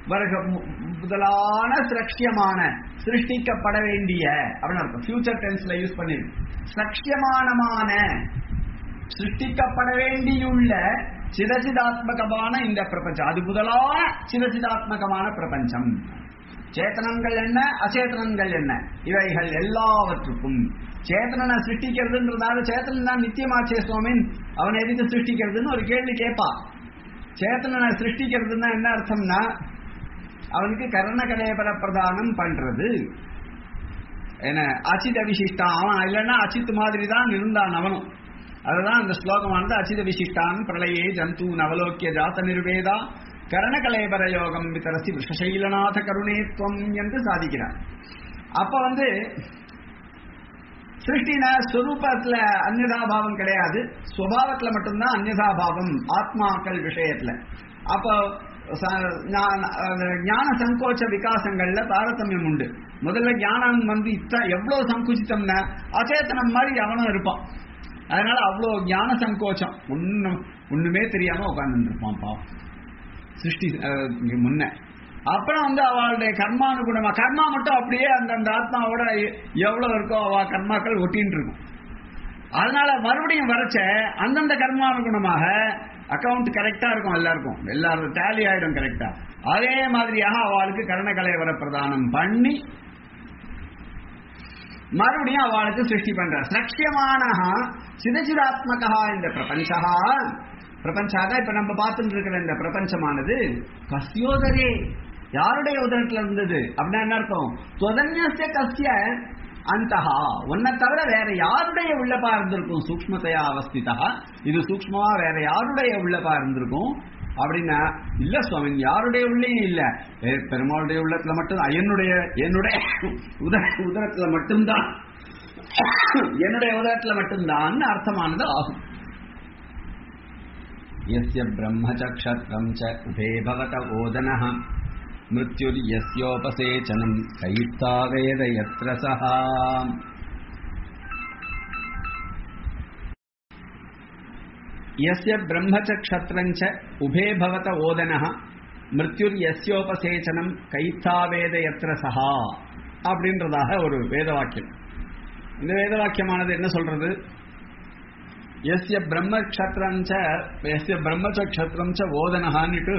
Speaker 1: வருக மு- முதலான சிரக்ஷியமான சிருஷ்டிக்கப்பட வேண்டிய அப்படின்னு அர்த்தம் ஃபியூச்சர் டென்ஸ்ல யூஸ் பண்ணி சிரக்ஷியமானமான சிருஷ்டிக்கப்பட வேண்டியுள்ள சிதசிதாத்மகமான இந்த பிரபஞ்சம் அது முதலான சிதசிதாத்மகமான பிரபஞ்சம் சேத்தனங்கள் என்ன அச்சேதனங்கள் என்ன இவைகள் எல்லாவற்றுக்கும் சேத்தனனை சிருஷ்டிக்கிறதுன்றதால சேத்தனன் தான் நித்தியமாச்சே சுவாமின் அவன் எதுக்கு சிருஷ்டிக்கிறதுன்னு ஒரு கேள்வி கேட்பா சேத்தனனை சிருஷ்டிக்கிறதுன்னா என்ன அர்த்தம்னா அவனுக்கு கரண கலேபர பிரதானம் பண்றது என்ன அச்சித விசிஷ்டான் அவன் இல்லைன்னா அச்சித் மாதிரி தான் இருந்தான் அவனும் அதுதான் அந்த ஸ்லோகமானது அச்சித விசிஷ்டான் பிரளயே ஜந்து நவலோக்கிய ஜாத நிர்வேதா கரணகலேபர யோகம் விதரசி விஷசைலநாத கருணேத்வம் என்று சாதிக்கிறார் அப்ப வந்து சிருஷ்டின ஸ்வரூபத்துல அந்நியதாபாவம் கிடையாது சுபாவத்துல மட்டும்தான் அந்நியதாபாவம் ஆத்மாக்கள் விஷயத்துல அப்போ ச- ஞா- அது ஞான சங்கோச்ச விகாசங்கள்ல தாரதமியம் உண்டு முதல்ல ஞானம் வந்து இத்த எவ்வளவு சங்குச்சித்தம்னா அச்சேதனம் மாதிரி அவனும் இருப்பான் அதனால அவ்வளோ ஞான சங்கோச்சம் ஒன்னும் ஒண்ணுமே தெரியாம உட்கார்ந்துட்டு இருப்பான் பாவம் சிருஷ்டி அஹ், இங்க முன்ன அப்புறம் வந்து அவளுடைய கர்மானுகுணமா கர்மா மட்டும் அப்படியே அந்த அந்த ஆத்மாவோட எ- எவ்வளவு இருக்கோ அவ கர்மாக்கள் ஒட்டின்னு இருக்கும் அதனால மறுபடியும் வரைச்ச அந்தந்த கர்மானுகுணமாக அக்கவுண்ட் கரெக்டா இருக்கும் எல்லாருக்கும் எல்லாரும் டேலி ஆயிடும் கரெக்டா அதே மாதிரியாக அவளுக்கு கரணகலை வர பிரதானம் பண்ணி மறுபடியும் அவளுக்கு சிருஷ்டி பண்ற சக்ஷியமான சிதச்சிதாத்மகா இந்த பிரபஞ்சா பிரபஞ்சாக இப்ப நம்ம பார்த்துட்டு இருக்கிற இந்த பிரபஞ்சமானது கஸ்யோதரே யாருடைய உதரத்துல இருந்தது அப்படின்னா என்ன அர்த்தம் துவதன்யஸ்ய கஸ்ய அந்தஹா உன்னை தவிர வேற யாருடைய உள்ளப்பா இருந்திருக்கும் சூக்மத்தையா அவஸ்திதா இது சூக்மமா வேற யாருடைய உள்ளப்பா இருந்திருக்கும் அப்படின்னா இல்ல சுவாமி யாருடைய உள்ளேயும் இல்ல ஏ, பெருமாளுடைய உள்ளத்துல மட்டும் என்னுடைய என்னுடைய உதர உதரத்துல மட்டும்தான் என்னுடைய உதரத்துல மட்டும்தான் அர்த்தமானது ஆகும் यस्य ब्रह्म च क्षत्रम् च उभे भवत ओदनः मृत्युर्यस्योपसेचनम् कयित्ता वेद यत्र सः यस्य ब्रह्म च क्षत्रम् च उभे भवत ओदनः மிருத்யுர்யஸ்யோபசேச்சனம் கைத்தாவேத எத்திர சஹா அப்படின்றதாக ஒரு வேத வாக்கியம் இந்த வேத வாக்கியமானது என்ன சொல்றது எஸ்ய பிரம்ம க்ஷத்ரஞ்ச எஸ்ய பிரம்மச்ச க்ஷத்ரம் ச ஓதனஹான்னுட்டு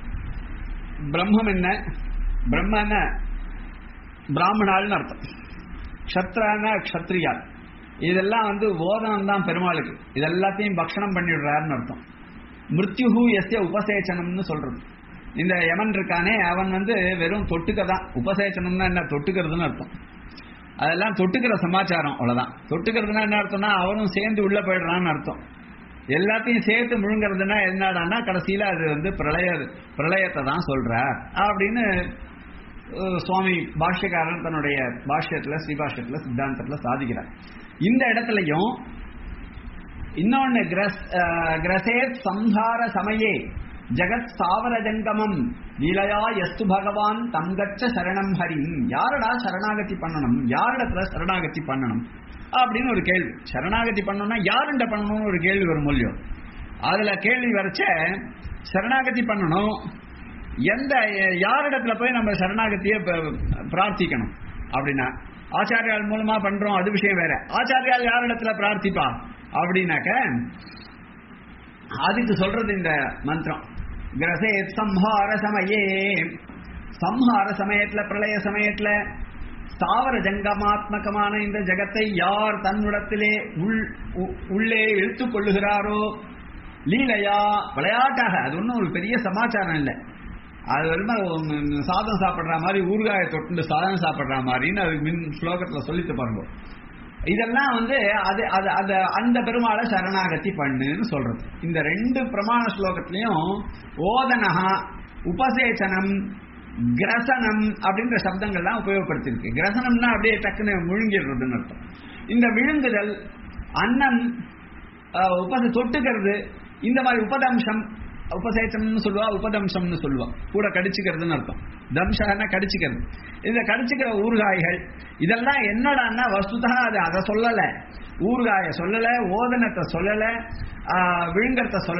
Speaker 1: பிரம்மம் என்ன பிரம்ம என்ன பிராமணாள்னு அர்த்தம் க்ஷத்ரான க்ஷத்ரியால் இதெல்லாம் வந்து ஓதனம் தான் பெருமாளுக்கு இதெல்லாத்தையும் பக்ஷணம் பண்ணிடுறாருன்னு அர்த்தம் மிருத்யுஹு எஸ்ய உபசேச்சனம்னு சொல்றது இந்த யமன் இருக்கானே அவன் வந்து வெறும் தொட்டுக்க தான் உபசேச்சனம்னா என்ன தொட்டுக்கிறதுன்னு அர்த்தம் அதெல்லாம் தொட்டுக்கிற சமாச்சாரம் அவ்வளவுதான் தொட்டுக்கிறதுனா என்ன அர்த்தம்னா அவனும் சேர்ந்து உள்ள போயிடுறான்னு அர்த்தம் எல்லாத்தையும் சேர்த்து முழுங்கிறதுனா என்னடான்னா கடைசியில அது வந்து பிரளய பிரளயத்தை தான் சொல்றார் அப்படின்னு அஹ், சுவாமி பாஷ்யக்காரன் தன்னுடைய பாஷ்யத்துல ஸ்ரீபாஷ்யத்துல சித்தாந்தத்துல சாதிக்கிறார் இந்த இடத்துலயும் இன்னொன்னு கிரஸ் அஹ், கிரசேத் சம்ஹார சமயே ஜெகத் ஸ்தாவர ஜங்கமம் லீலையா எஸ்து பகவான் தங்கச்ச சரணம் ஹரிம் யாரடா சரணாகதி பண்ணணும் யாரிடத்துல சரணாகதி பண்ணணும் அப்படின்னு ஒரு கேள்வி சரணாகதி பண்ணணும்னா யாருண்ட பண்ணணும்னு ஒரு கேள்வி வரும் மூலியம் அதுல கேள்வி வரைச்ச சரணாகதி பண்ணணும் எந்த யாரிடத்துல போய் நம்ம சரணாகதியை ப- பிரார்த்திக்கணும் அப்படின்னா ஆச்சாரியால் மூலமா பண்றோம் அது விஷயம் வேற ஆச்சாரியால் யாரிடத்துல பிரார்த்திப்பா அப்படின்னாக்க அதுக்கு சொல்றது இந்த மந்திரம் கிரசே சம்ஹார சமயே சம்ஹார சமயத்துல பிரளய சமயத்துல ஸ்தாவர ஜங்கமாத்மகமான இந்த ஜகத்தை யார் தன்னிடத்திலே உள் உ- உள்ளே இழுத்துக் கொள்ளுகிறாரோ லீலையா விளையாட்டாக அது ஒன்றும் ஒரு பெரிய சமாச்சாரம் இல்லை அது வந்து உம் சாதம் சாப்பிடுற மாதிரி ஊறுகாயை தொட்டு சாதம் சாப்பிடுற மாதிரின்னு அது மின் ஸ்லோகத்துல சொல்லிட்டு பாருங்க இதெல்லாம் வந்து அது அது அது அந்த பெருமாளை சரணாகதி பண்ணுன்னு சொல்றது இந்த ரெண்டு பிரமாண ஸ்லோகத்திலையும் ஓதனஹா உபசேச்சனம் கிரசனம் அப்படின்ற சப்தங்கள்லாம் உபயோகப்படுத்திருக்கு கிரசனம்னா அப்படியே டக்குன்னு முழுங்கிடுறதுன்னு அர்த்தம் இந்த விழுங்குதல் அன்னம் அஹ், உபச தொட்டுக்கிறது இந்த மாதிரி உபதம்சம் உபசேச்சம்னு சொல்லுவா உபதம்சம்னு சொல்லுவா கூட கடிச்சுக்கிறதுன்னு அர்த்தம் தம்சகன்னா கடிச்சுக்கிறது இந்த கடிச்சுக்கிற ஊறுகாய்கள் இதெல்லாம் என்னடான்னா வஸ்துதா அது அதை சொல்லல ஊறுகாய சொல்லல ஓதனத்தை சொல்லல ஆஹ், விழுங்கறத சொல்லல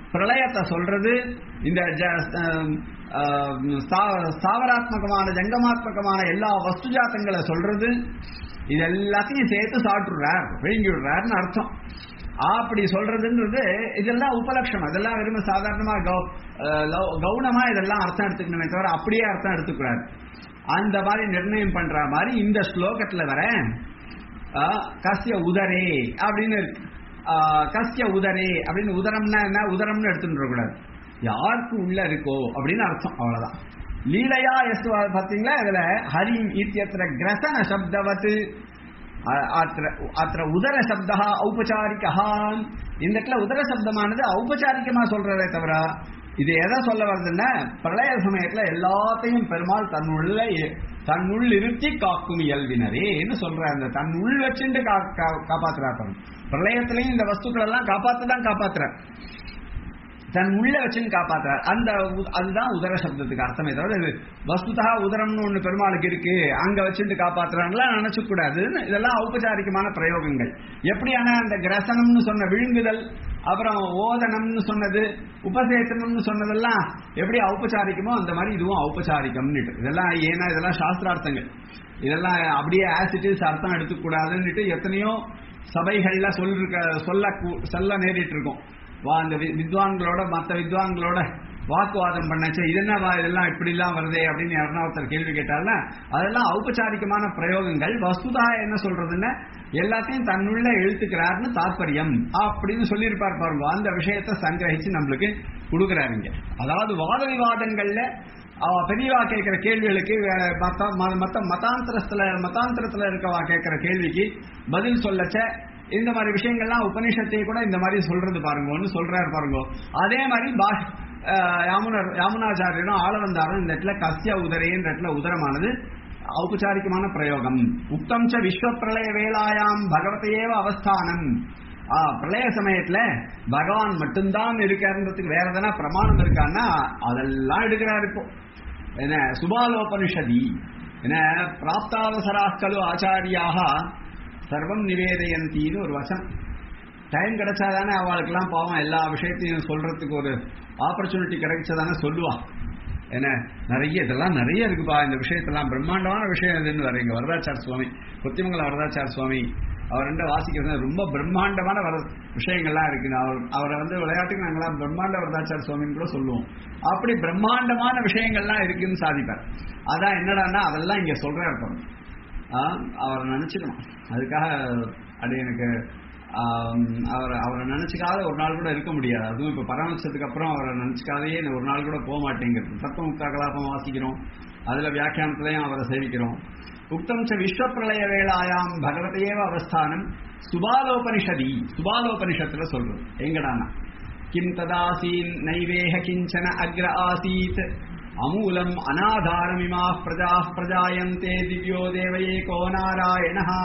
Speaker 1: பிரளயத்தை சொல்றது இந்த ஜ- ஆம், ஆம், ஸ்தா- ஸ்தாவராத்மகமான ஜங்கமாத்மகமான எல்லா வஸ்து ஜாத்தங்களை சொல்றது இது எல்லாத்தையும் சேர்த்து சாப்பிட்டுறார் விழுங்கி விடுறாருன்னு அர்த்தம் அப்படி சொல்றதுன்றது இதெல்லாம் உபலட்சணம் இதெல்லாம் வெறும் சாதாரணமா கௌ- அஹ் லௌ- கவுனமா இதெல்லாம் அர்த்தம் எடுத்துக்கணுமே தவிர அப்படியே அர்த்தம் எடுத்துக்கூடாது அந்த மாதிரி நிர்ணயம் பண்ற மாதிரி இந்த ஸ்லோகத்துல வர ஆஹ், கஸ்ய உதரே அப்படின்னு இருக்கு ஆஹ், கஸ்ய உதரே அப்படின்னு உதரம்னா என்ன உதரம்னு எடுத்துட்டு கூடாது யாருக்கு உள்ள இருக்கோ அப்படின்னு அர்த்தம் அவ்வளவுதான் லீலையா எஸ் பாத்தீங்களா இதுல ஹரிம் இத்தியத்திர கிரசன சப்தவத்து அ- அத்திர அத்திர உதர சப்தா ஔபச்சாரிகா இந்த இடத்துல உதர சப்தமானது ஔபச்சாரிகமா சொல்றதே தவிர இது எதை சொல்ல வருதுன்னா பிரளய சமயத்துல எல்லாத்தையும் பெருமாள் தன்னுள்ள எ- தன்னுள் இருத்தி காக்கும் இயல்பினரேன்னு சொல்ற அந்த தன் உள் வச்சுட்டு கா- கா- காப்பாத்துறா பாருங்க. பிரளயத்திலையும் இந்த வஸ்துக்கள் எல்லாம் காப்பாத்துதான் காப்பாத்துற தன் உள்ள வச்சுன்னு காப்பாத்துறார் அந்த உ- அதுதான் உதர சப்தத்துக்கு அர்த்தமே தவிர இது வஸ்துதா உதரம்னு ஒண்ணு பெருமாளுக்கு இருக்கு அங்க வச்சுட்டு காப்பாத்துறான்லாம் நினைச்சு கூடாது இதெல்லாம் ஔபச்சாரிகமான பிரயோகங்கள் எப்படியான அந்த கிரசனம்னு சொன்ன விழுங்குதல் அப்புறம் ஓதனம்னு சொன்னது உபசேசனம்னு சொன்னதெல்லாம் எப்படி ஔபச்சாரிகமோ அந்த மாதிரி இதுவும் ஔபச்சாரிகம்னு இதெல்லாம் ஏன்னா இதெல்லாம் சாஸ்திரார்த்தங்கள் இதெல்லாம் அப்படியே ஆசிட்டிஸ் அர்த்தம் எடுத்துக்கூடாதுன்னுட்டு எத்தனையோ சபைகள்ல சொல்லிருக்க சொல்ல கூ- சொல்ல நேரிட்டு இருக்கும் வா அந்த வி- வித்வான்களோட மற்ற வித்வான்களோட வாக்குவாதம் பண்ணச்சு இது என்னவா இதெல்லாம் இப்படி எல்லாம் வருதே அப்படின்னு யாருன்னா ஒருத்தர் கேள்வி கேட்டாருன்னா அதெல்லாம் ஔபச்சாரிகமான பிரயோகங்கள் வஸ்துதா என்ன சொல்றதுன்னா எல்லாத்தையும் தன்னுள்ள எழுத்துக்கிறார்னு தாற்பயம் அப்படின்னு சொல்லியிருப்பார் பாருங்க அந்த விஷயத்தை சங்கிரகிச்சு நம்மளுக்கு கொடுக்குறாருங்க அதாவது வாத விவாதங்கள்ல அவ பெரியவா கேட்கிற கேள்விகளுக்கு வே- மத்த ம- மத்த மதாந்திரத்துல மதாந்திரத்துல இருக்கவா கேட்கிற கேள்விக்கு பதில் சொல்லச்ச இந்த மாதிரி விஷயங்கள்லாம் உபனிஷத்தை கூட இந்த மாதிரி சொல்றது பாருங்கன்னு சொல்றாரு பாருங்க அதே மாதிரி பா அஹ் யாமுனர் யாமுனாச்சாரியனும் ஆளவந்தாரும் இந்த இடத்துல கஸ்ய உதரேன்ற இடத்துல உதரமானது ஔபச்சாரிகமான பிரயோகம் உக்தம் ச விஸ்வ பிரளய வேலாயாம் பகவதையேவ அவஸ்தானம் ஆ, பிரளய சமயத்துல பகவான் மட்டும்தான் இருக்காருன்றதுக்கு வேற எதனா பிரமாணம் இருக்கான்னா அதெல்லாம் எடுக்கிறார் இப்போ என்ன சுபாலோபனிஷதி என்ன பிராப்தாவசராக்களு ஆச்சாரியாக சர்வம் நிவேதயந்தின்னு ஒரு வசனம் டைம் கிடைச்சாதானே அவளுக்கெல்லாம் பாவம் எல்லா விஷயத்தையும் சொல்றதுக்கு ஒரு ஆப்பர்ச்சுனிட்டி கிடைச்சதானே சொல்லுவா என்ன நிறைய இதெல்லாம் நிறைய இருக்குப்பா இந்த விஷயத்தெல்லாம் பிரம்மாண்டமான விஷயம் இதுன்னு வரீங்க வரதாச்சார சுவாமி கொத்திமங்கல வரதாச்சார சுவாமி அவர் ரெண்டு வாசிக்கிறது ரொம்ப பிரம்மாண்டமான வர விஷயங்கள்லாம் இருக்கு அவர் அவரை வந்து விளையாட்டுக்கு நாங்களாம் பிரம்மாண்ட வரதாச்சார சுவாமின்னு கூட சொல்லுவோம் அப்படி பிரம்மாண்டமான விஷயங்கள்லாம் இருக்குன்னு சாதிப்பார் அதான் என்னடான்னா அதெல்லாம் இங்க சொல்றாரு பாருங்க. ஆ, அவரை நினைச்சுக்கணும் அதுக்காக அது எனக்கு ஆம், அவர் அவரை நினைச்சுக்காத ஒரு நாள் கூட இருக்க முடியாது அதுவும் இப்ப பராமரிச்சதுக்கு அப்புறம் அவரை நினைச்சுக்காதையே ஒரு நாள் கூட போக மாட்டேங்கிறது தத்துவமுக்தா கலாபம் வாசிக்கிறோம் அதுல வியாக்கியானத்திலையும் அவரை சேவிக்கிறோம் உக்தம் ச விஸ்வ பிரளய வேளாயாம் பகவதையேவ அவஸ்தானம் சுபாலோபனிஷதி சுபாலோபனிஷத்துல சொல்றது எங்கடானா கிம் ததாசீன் நைவேஹ கிஞ்சன அக்ர ஆசீத் அமூலம் அநாதாரமிமா பிரஜா பிரஜாயந்தே திவ்யோ தேவயே கோ நாராயணஹா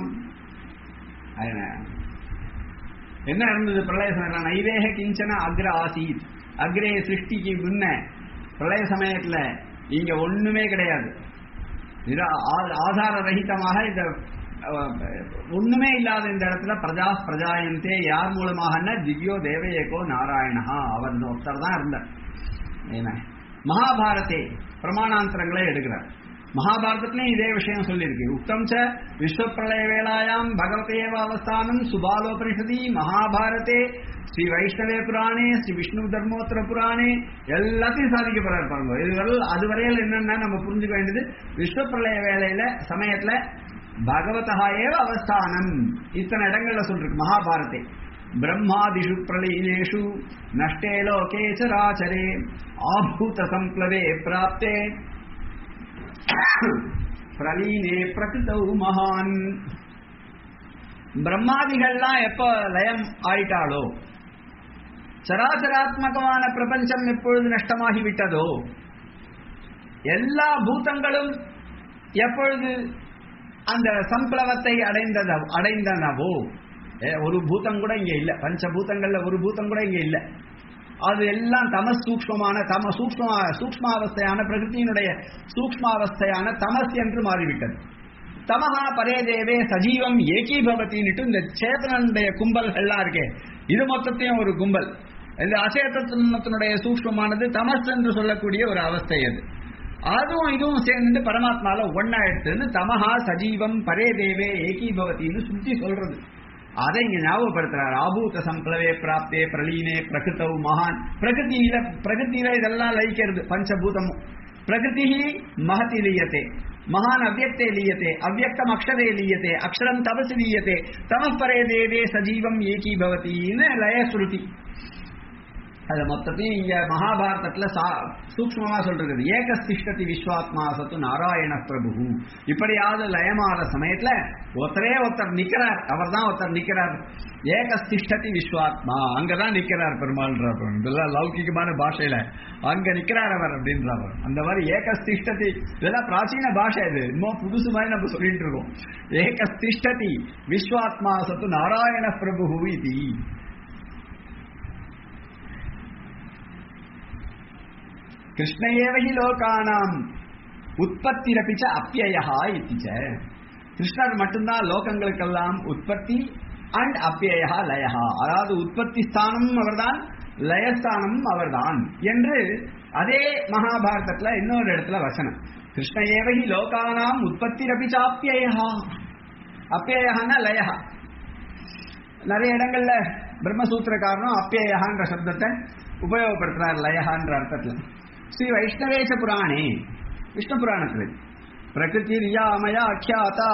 Speaker 1: அதன- என்ன இருந்தது பிரளய சமயம் நைவேக கிஞ்சன அக்ர ஆசீத் அக்ரே சிருஷ்டிக்கு முன்ன பிரளய சமயத்துல இங்க ஒண்ணுமே கிடையாது நிரா- ஆ- ஆதார ரகிதமாக இந்த அஹ், ஒண்ணுமே இல்லாத இந்த இடத்துல பிரஜா பிரஜாயந்தே யார் மூலமாகன்னா திவ்யோ தேவயேகோ நாராயணஹா அவர் ஒருத்தர் தான் இருந்தார் என்ன மகாபாரதே பிரமாணாந்தரங்களை எடுக்கிறார் மகாபாரதத்திலையும் இதே விஷயம் சொல்லியிருக்கு உத்தம் ச விஸ்வப்பிரளய வேளாயாம் பகவதேவ அவஸ்தானம் சுபாலோபனிஷதி மகாபாரதே ஸ்ரீ வைஷ்ணவே புராணே ஸ்ரீ விஷ்ணு தர்மோத்தர புராணே எல்லாத்தையும் சாதிக்கப்படுறாரு பாருங்க இதுவரை அதுவரையில் என்னன்னா நம்ம புரிஞ்சுக்க வேண்டியது விஸ்வப்பிரளய வேலையில சமயத்துல பகவதா ஏவ அவஸ்தானம் இத்தனை இடங்கள்ல சொல்லிருக்கு மகாபாரதே பிரம்மாதிஷு பிரளீனேஷு நஷ்டே லோகே சராச்சரே ஆபூத சம்ப்ளவே பிராப்தே பிரலீனே பிரகிருதௌ மகான் பிரம்மாதிகள்லாம் எப்ப லயம் ஆயிட்டாளோ சராசராத்மகமான பிரபஞ்சம் எப்பொழுது நஷ்டமாகி விட்டதோ எல்லா பூதங்களும் எப்பொழுது அந்த சம்பிளவத்தை அடைந்தத அடைந்தனவோ ஏ, ஒரு பூதம் கூட இங்க இல்ல பஞ்சபூதங்கள்ல ஒரு பூதம் கூட இங்க இல்ல அது எல்லாம் தமஸ் சூக்ஷ்மமான தம சூக்ஷ்ம சூக்ஷ்மாவஸ்தையான பிரகிருத்தியினுடைய சூக்ஷ்மாவஸ்தையான தமஸ் என்று மாறிவிட்டது தமஹா பரே தேவே சஜீவம் ஏகீபவத்தின்னுட்டு இந்த சேதனனுடைய கும்பல்கள்லாம் இருக்கே இது மொத்தத்தையும் ஒரு கும்பல் இந்த அசேதத்தினுடைய சூக்ஷ்மமானது தமஸ் என்று சொல்லக்கூடிய ஒரு அவஸ்தை அது அதுவும் இதுவும் சேர்ந்து பரமாத்மால ஒன்னாயிடுத்துன்னு தமஹா சஜீவம் பரே தேவே ஏகீபவத்தின்னு சுத்தி சொல்றது அதை இங்க ஞாபகப்படுத்துறார் ஆபூத சம்பிளவே பிராப்தே பிரலீனே பிரகிருத்தவு மகான் பிரகிருதியில பிரகிருதியில இதெல்லாம் லயிக்கிறது பஞ்சபூதமும் பிரகிருதி மகதி லீயத்தே மகான் அவ்வக்தே லீயத்தே அவ்வக்தம் அக்ஷரே லீயத்தே அக்ஷரம் தபசு லீயத்தே தமப்பரே தேவே சஜீவம் ஏகீபவத்தின்னு லயஸ்ருதி அது மொத்தத்தையும் இங்க மகாபாரதத்துல சூக்மமா சொல்றது ஏகஸ்திஷ்டதி விஸ்வாத்மா சத்து நாராயண பிரபு இப்படியாவது லயமாற சமயத்துல ஒருத்தரே ஒருத்தர் நிக்கிறார் அவர் தான் ஒருத்தர் நிக்கிறார் ஏகஸ்திஷ்டதி விஸ்வாத்மா அங்கதான் நிக்கிறார் பெருமாள்ன்றார் இதெல்லாம் லௌகிகமான பாஷையில அங்க நிக்கிறார் அவர் அப்படின்றார் அந்த மாதிரி ஏகஸ்திஷ்டதி இதெல்லாம் பிராச்சீன பாஷை இது இன்னும் புதுசு மாதிரி நம்ம சொல்லிட்டு இருக்கோம் ஏகஸ்திஷ்டதி விஸ்வாத்மா சத்து நாராயண பிரபு இது கிருஷ்ண ஏவகி லோகானாம் உற்பத்திரபிச்ச அப்பியா இத்திச்ச கிருஷ்ணர் மட்டும்தான் லோகங்களுக்கெல்லாம் உற்பத்தி அண்ட் அப்பியா லயஹா அதாவது உற்பத்தி ஸ்தானமும் அவர்தான் லயஸ்தானமும் அவர்தான் என்று அதே மகாபாரதத்துல இன்னொரு இடத்துல வசனம் கிருஷ்ண ஏவகி லோகானாம் உற்பத்திரபிச்ச அப்பியா அப்பியான்னா லயஹா நிறைய இடங்கள்ல பிரம்மசூத்திரக்காரனும் அப்பியகான்ற சப்தத்தை உபயோகப்படுத்துறார் லயஹான்ற அர்த்தத்துல ஸ்ரீ வைஷ்ணவேச புராணே விஷ்ணு புராணத்தில் பிரகிருதி ரியாமய அக்கியாதா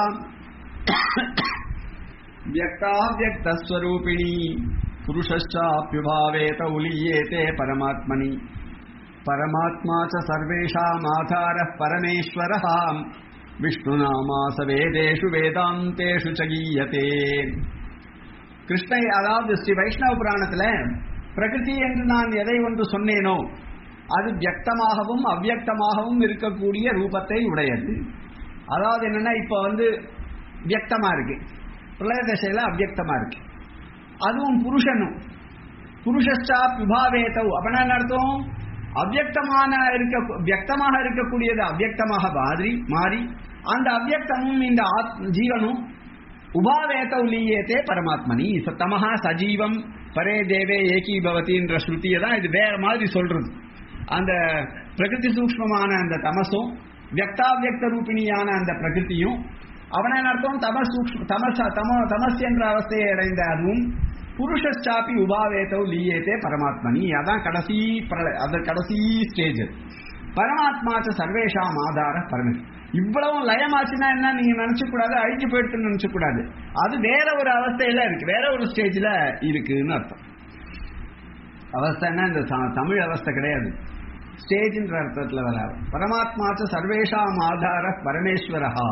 Speaker 1: வியக்தாவியக்தஸ்வரூபிணி புருஷாப்யுபாவேத உலியேதே பரமாத்மனி பரமாத்மா ச சர்வேஷாம் ஆதார பரமேஸ்வர விஷ்ணுநாமாச வேதேஷு வேதாந்தேஷு ச கீயதே கிருஷ்ண அதாவது ஸ்ரீ வைஷ்ணவ புராணத்துல பிரகிருதி என்று நான் எதை ஒன்று சொன்னேனோ அது வியக்தமாகவும் அவ்வியக்தமாகவும் இருக்கக்கூடிய ரூபத்தை உடையது அதாவது என்னன்னா இப்ப வந்து வியக்தமா இருக்கு பிரளய தசையில அவ்வியக்தமா இருக்கு அதுவும் புருஷனும் புருஷா விபாவேதவ் அப்படின்னா என்ன அர்த்தம் அவ்வியக்தமான இருக்க வியக்தமாக இருக்கக்கூடியது அவ்வியக்தமாக மாறி மாறி அந்த அவ்வியக்தமும் இந்த ஜீவனும் உபாவேத உலியேத்தே பரமாத்மனி தமஹா சஜீவம் பரே தேவே ஏகீபவதின்ற ஸ்ருதியை தான் இது வேற மாதிரி சொல்றது அந்த பிரகிருதி சூக்மமான அந்த தமசும் வியக்தாவியக்த ரூபிணியான அந்த பிரகிருதியும் அவன அர்த்தம் தமஸ் தமஸ் தம தமஸ் என்ற அவஸ்தையை அடைந்த அதுவும் புருஷாப்பி உபாவேதவு லீயேத்தே பரமாத்மனி அதான் கடைசி அது கடைசி ஸ்டேஜ் பரமாத்மாச்ச சர்வேஷாம் ஆதார பரமே இவ்வளவு லயமாச்சுன்னா என்ன நீங்க நினைச்ச கூடாது அழிஞ்சு போயிட்டு நினைச்ச கூடாது அது வேற ஒரு அவஸ்தையில இருக்கு வேற ஒரு ஸ்டேஜ்ல இருக்குன்னு அர்த்தம் அவஸ்தைன்னா இந்த தமிழ் அவஸ்தை கிடையாது ஸ்டேஜ்ன்ற அர்த்தத்துல வராது பரமாத்மாச்ச சர்வேஷாம் ஆதார பரமேஸ்வரஹா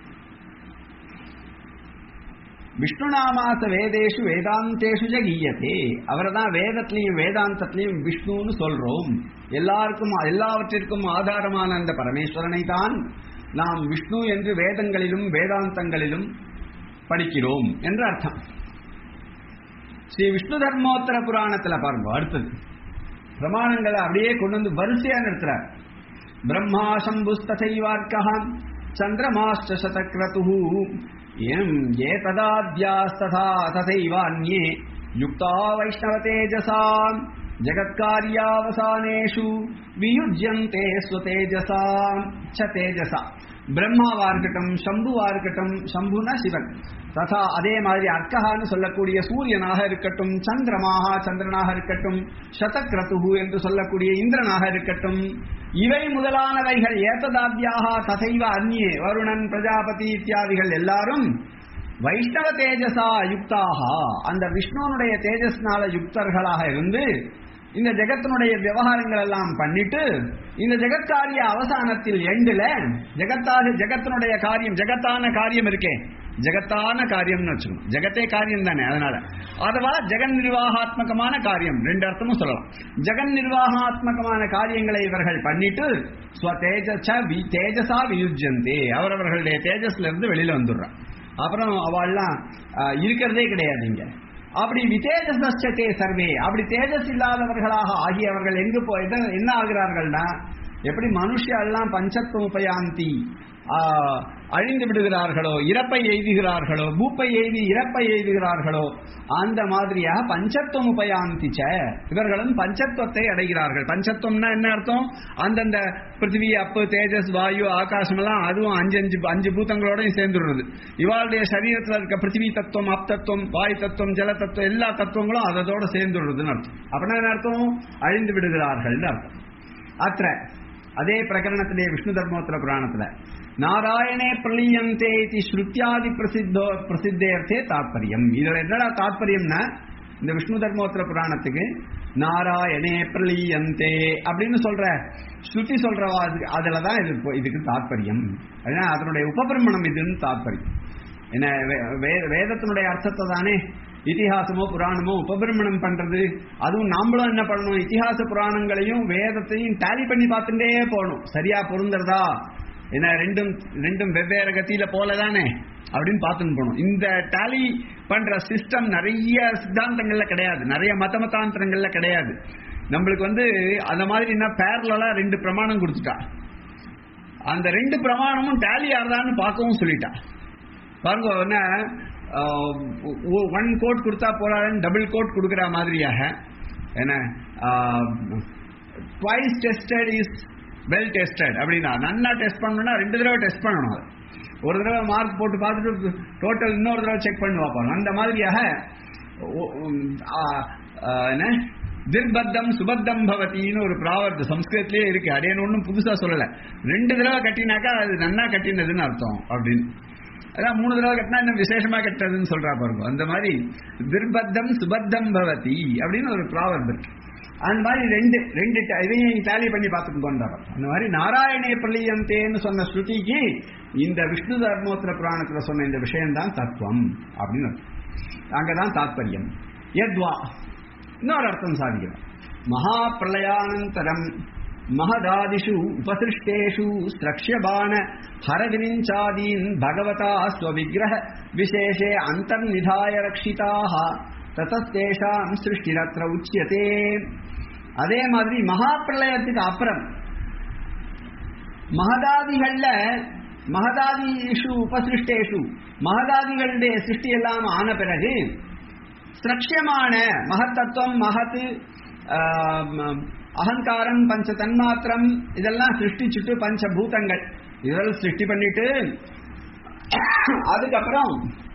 Speaker 1: விஷ்ணுநாமாச வேதேஷு வேதாந்தேஷு கீயத்தே அவரை தான் வேதத்திலையும் வேதாந்தத்திலையும் விஷ்ணுன்னு சொல்றோம் எல்லாருக்கும் எல்லாவற்றிற்கும் ஆதாரமான அந்த பரமேஸ்வரனை தான் நாம் விஷ்ணு என்று வேதங்களிலும் வேதாந்தங்களிலும் படிக்கிறோம் என்று அர்த்தம் ஸ்ரீ விஷ்ணு தர்மோத்தர புராணத்துல பாருங்க அடுத்தது பிரமாணங்களை அப்படியே கொண்டு வந்து வரிசையா நிறுத்துறார் பிரம்மா சம்புஸ்ததைவார்க்கா சந்திரமாஷ்ட சதக்ரது எம் ஏ ததாத்யாஸ்ததா ததைவான்யே யுக்தா வைஷ்ணவ தேஜசா ஜகத்காரியாவசானேஷு வியுஜ்யந்தே ஸ்வதேஜசா ச தேஜசா பிரம்மாவா இருக்கட்டும் சம்புவா இருக்கட்டும் சம்புனா சிவன் ததா அதே மாதிரி அர்க்கஹான்னு சொல்லக்கூடிய சூரியனாக இருக்கட்டும் சந்திரமாக சந்திரனாக இருக்கட்டும் சதக்ரதுகு என்று சொல்லக்கூடிய இந்திரனாக இருக்கட்டும் இவை முதலானவைகள் ஏத்ததாத்தியாக தசைவ அந்நியே வருணன் பிரஜாபதி இத்தியாதிகள் எல்லாரும் வைஷ்ணவ தேஜசா யுக்தாக அந்த விஷ்ணுவனுடைய தேஜஸ்னால யுக்தர்களாக இருந்து இந்த ஜெகத்தினுடைய விவகாரங்கள் எல்லாம் பண்ணிட்டு இந்த ஜெகத்காரிய அவசானத்தில் எண்டுல ஜெகத்தாக ஜெகத்தினுடைய காரியம் ஜெகத்தான காரியம் இருக்கே ஜெகத்தான காரியம்னு வச்சுக்கணும் ஜெகத்தே காரியம் தானே அதனால அதுவா ஜெகன் நிர்வாகாத்மகமான காரியம் ரெண்டு அர்த்தமும் சொல்லலாம் ஜெகன் நிர்வாகாத்மகமான காரியங்களை இவர்கள் பண்ணிட்டு தேஜசா வியுஜந்தே அவரவர்களுடைய தேஜஸ்ல இருந்து வெளியில வந்துடுறான் அப்புறம் அவள்லாம் இருக்கிறதே கிடையாது இங்க அப்படி விதேஜசே சர்வே அப்படி தேஜஸ் இல்லாதவர்களாக ஆகியவர்கள் எங்கு போய் என்ன ஆகிறார்கள்னா எப்படி மனுஷெல்லாம் பஞ்சத்துவம் உபயாந்தி ஆஹ், அழிந்து விடுகிறார்களோ இறப்பை எய்துகிறார்களோ பூப்பை எய்தி இறப்பை எய்துகிறார்களோ அந்த மாதிரியாக பஞ்சத்துவம் உபயாந்தி ச இவர்களும் பஞ்சத்துவத்தை அடைகிறார்கள் பஞ்சத்துவம்னா என்ன அர்த்தம் அந்தந்த பிருத்திவி அப்பு தேஜஸ் வாயு ஆகாசம் எல்லாம் அதுவும் அஞ்சு அஞ்சு அஞ்சு பூதங்களோடையும் சேர்ந்துடுறது இவாளுடைய சரீரத்தில் இருக்க பிருத்திவி தத்துவம் அப் தத்துவம் வாயு தத்துவம் ஜல தத்துவம் எல்லா தத்துவங்களும் அதோட சேர்ந்துடுறதுன்னு அர்த்தம் அப்படின்னா என்ன அர்த்தம் அழிந்து விடுகிறார்கள்னு அர்த்தம் அത്ര அதே பிரகரணத்திலே விஷ்ணு தர்மோத்தர புராணத்துல நாராயணே பிரளீயந்தே இது ஸ்ருத்தியாதி பிரசித்தோ பிரசித்தேர்த்தே தாத்பரியம் இதுல என்னடா தாத்பரியம்னா இந்த விஷ்ணு தர்மோத்தர புராணத்துக்கு நாராயணே பிரளீயந்தே அப்படின்னு சொல்ற ஸ்ருதி சொல்றவா அதுக்கு- அதுலதான் இது இப்போ- இதுக்கு தாத்பரியம் அதனால அதனுடைய உபபிரமணம் இதுன்னு தாத்பரியம் என்ன வே- வே- வேதத்தினுடைய அர்த்தத்தை தானே இதிகாசமோ புராணமோ உபபிரமணம் பண்றது அதுவும் நாமளும் என்ன பண்ணணும் இதிகாச புராணங்களையும் வேதத்தையும் டேலி பண்ணி பார்த்துட்டே போகணும் சரியா பொருந்துறதா என்ன ரெண்டும் ரெண்டும் வெவ்வேறு கத்தியில போலதானே அப்படின்னு பார்த்துன்னு போகணும் இந்த டேலி பண்ற சிஸ்டம் நிறைய சித்தாந்தங்கள்ல கிடையாது நிறைய மத மதாந்திரங்கள்ல கிடையாது நம்மளுக்கு வந்து அந்த மாதிரி என்ன பேரலா ரெண்டு பிரமாணம் கொடுத்துட்டா அந்த ரெண்டு பிரமாணமும் டேலி ஆறுதான்னு பார்க்கவும் சொல்லிட்டா பாருங்க என்ன ஒன் கோட் கொடுத்தா போறாருன்னு டபுள் கோட் கொடுக்குற மாதிரியாக என்ன twice tested is well tested அப்படின்னா நன்னா டெஸ்ட் பண்ணணும்னா ரெண்டு தடவை டெஸ்ட் பண்ணணும் அது ஒரு தடவை மார்க் போட்டு பார்த்துட்டு டோட்டல் இன்னொரு தடவை செக் பண்ணி பார்ப்போம் அந்த மாதிரியாக ஒ- உம், ஆ, ஆ, என்ன திர்பத்தம் சுபத்தம் பவத்தின்னு ஒரு ப்ராவர்த்து சம்ஸ்கிருதத்திலே இருக்கு அடையணும் ஒன்றும் புதுசா சொல்லல ரெண்டு தடவை கட்டினாக்கா அது நன்னா கட்டினதுன்னு அர்த்தம் அப்படின்னு அதான் மூணு தடவை கட்டினா இன்னும் விசேஷமா கட்டுறதுன்னு சொல்றா பாருங்க அந்த மாதிரி திர்பத்தம் சுபத்தம் பவதி அப்படின்னு ஒரு ப்ராவர்ப் இருக்கு அந்த மாதிரி ரெண்டு ரெண்டு ட- இதையும் டேலி பண்ணி பார்த்துட்டு கொண்டார் அந்த மாதிரி நாராயணே பள்ளியந்தேன்னு சொன்ன ஸ்ருதிக்கு இந்த விஷ்ணு தர்மோத்திர புராணத்துல சொன்ன இந்த விஷயம்தான் தத்துவம் அப்படின்னு அர்த்தம். அங்கதான் தாத்பரியம் யத்வா இன்னொரு அர்த்தம் சாதிக்கிறோம் மகா பிரளயானந்தரம் மகதாதிஷு உபசிருஷ்டேஷு ஸ்ரக்ஷ்யபான ஹரவினிஞ்சாதீன் பகவதா ஸ்வவிக்கிரக விசேஷே அந்தர்நிதாய ரக்ஷிதாக ததஸ்தேஷாம் சிருஷ்டிரத்ர உச்சியதே அதே மாதிரி மகா பிரளயத்துக்கு அப்புறம் மகதாதிகள்ல மகதாதிஷு உபசிருஷ்டேஷு மகதாதிகளுடைய சிருஷ்டி எல்லாம் ஆன பிறகு சிரக்ஷியமான மகத்தத்துவம் மகத்து ஆம், அகங்காரம் பஞ்ச தன்மாத்திரம் இதெல்லாம் சிருஷ்டிச்சுட்டு பஞ்ச பூதங்கள் இதெல்லாம் சிருஷ்டி பண்ணிட்டு அதுக்கப்புறம்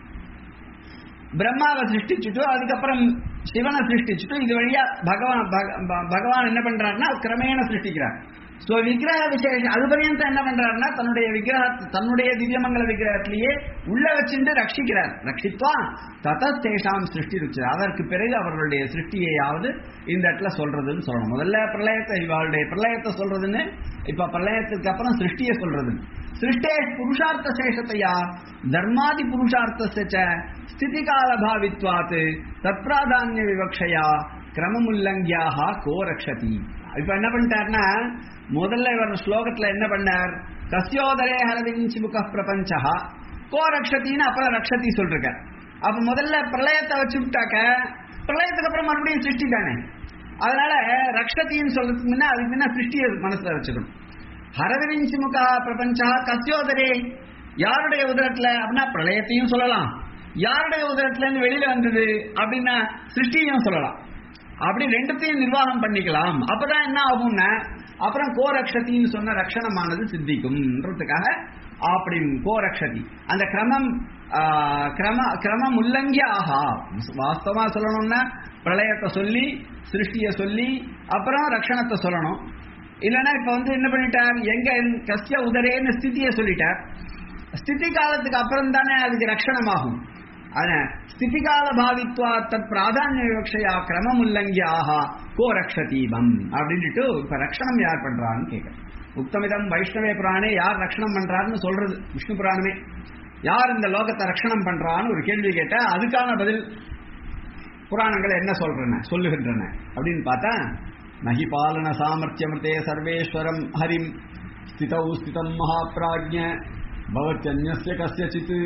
Speaker 1: பிரம்மாவை சிருஷ்டிச்சுட்டு அதுக்கப்புறம் சிவனை சிருஷ்டிச்சுட்டு இது வழியா பகவான் பக- ப- பகவான் என்ன பண்றாருன்னா கிரமேண சிருஷ்டிக்கிறார் சோ விக்கிரக விசேஷம் அது பர்யந்தம் என்ன பண்றாருன்னா தன்னுடைய விக்கிரக தன்னுடைய திவ்யமங்கல விக்கிரகத்திலேயே உள்ள வச்சுட்டு ரட்சிக்கிறார் ரட்சித்வா ததஸ்தேஷாம் சிருஷ்டி ருச்சி அதற்கு பிறகு அவர்களுடைய சிருஷ்டியையாவது இந்த இடத்துல சொல்றதுன்னு சொல்லணும் முதல்ல பிரளயத்தை இவளுடைய பிரளயத்தை சொல்றதுன்னு இப்ப பிரளயத்துக்கு அப்புறம் சிருஷ்டியை சொல்றதுன்னு சிருஷ்டே புருஷார்த்த சேஷத்தையா தர்மாதி புருஷார்த்தஸ்ய ஸ்திதிகால பாவித்வாத் தற்பிராதான்ய விவக்ஷயா கிரமமுல்லங்கியாக கோ ரக்ஷதி இப்ப என்ன பண்ணிட்டார்னா முதல்ல இவர் ஸ்லோகத்துல என்ன பண்ணார் கஸ்யோதரே ஹரவிஞ்சி முக பிரபஞ்சா கோ ரக்ஷத்தின்னு அப்புறம் ரக்ஷதி சொல்றார் அப்ப முதல்ல பிரளயத்தை வச்சு விட்டாக்க பிரளயத்துக்கு அப்புறம் மறுபடியும் சிருஷ்டி தானே அதனால ரக்ஷத்தின்னு சொல்றதுக்கு முன்ன அதுக்கு முன்ன சிருஷ்டியை மனசுல வச்சுக்கணும் ஹரவிஞ்சி முகா பிரபஞ்சா கஸ்யோதரே யாருடைய உதரத்துல அப்படின்னா பிரளயத்தையும் சொல்லலாம் யாருடைய உதரத்துல இருந்து வெளியில வந்தது அப்படின்னா சிருஷ்டியும் சொல்லலாம் அப்படி ரெண்டுத்தையும் நிர்வாகம் பண்ணிக்கலாம் அப்பதான் என்ன ஆகும்னா அப்புறம் கோரக்ஷத்தின்னு சொன்ன ரக்ஷணமானது சித்திக்கும்ன்றதுக்காக அப்படி கோரக்ஷதி அந்த கிரமம் ஆ, கிரம கிரமம் உல்லங்கிய ஆஹா வாஸ்தவமா சொல்லணும்னா பிரளயத்தை சொல்லி சிருஷ்டியை சொல்லி அப்புறம் ரக்ஷணத்தை சொல்லணும் இல்லைன்னா இப்ப வந்து என்ன பண்ணிட்டார் எங்க கஸ்ய உதரேன்னு ஸ்திதியை சொல்லிட்டார் ஸ்திதி காலத்துக்கு அப்புறம் தானே அதுக்கு ரக்ஷணமாகும் அதனால ஸ்திதிகால பாவித்வா தத் பிராதான்ய விவக்ஷயா கிரமம் உல்லங்கிய ஆஹா கோ ரக்ஷதீபம் அப்படின்ட்டு இப்ப ரக்ஷணம் யார் பண்றான்னு கேட்க உத்தமிதம் வைஷ்ணவே புராணே யார் ரக்ஷணம் பண்றாருன்னு சொல்றது விஷ்ணு புராணமே யார் இந்த லோகத்தை ரக்ஷணம் பண்றான்னு ஒரு கேள்வி கேட்டா அதுக்கான பதில் புராணங்கள் என்ன சொல்றன சொல்லுகின்றன அப்படின்னு பார்த்தா நகி பாலன சாமர்த்தியமிருதே சர்வேஸ்வரம் ஹரிம் ஸ்திதௌ ஸ்திதம் மகாபிராஜ்ய பவத்யன்யஸ்ய கஸ்யசித்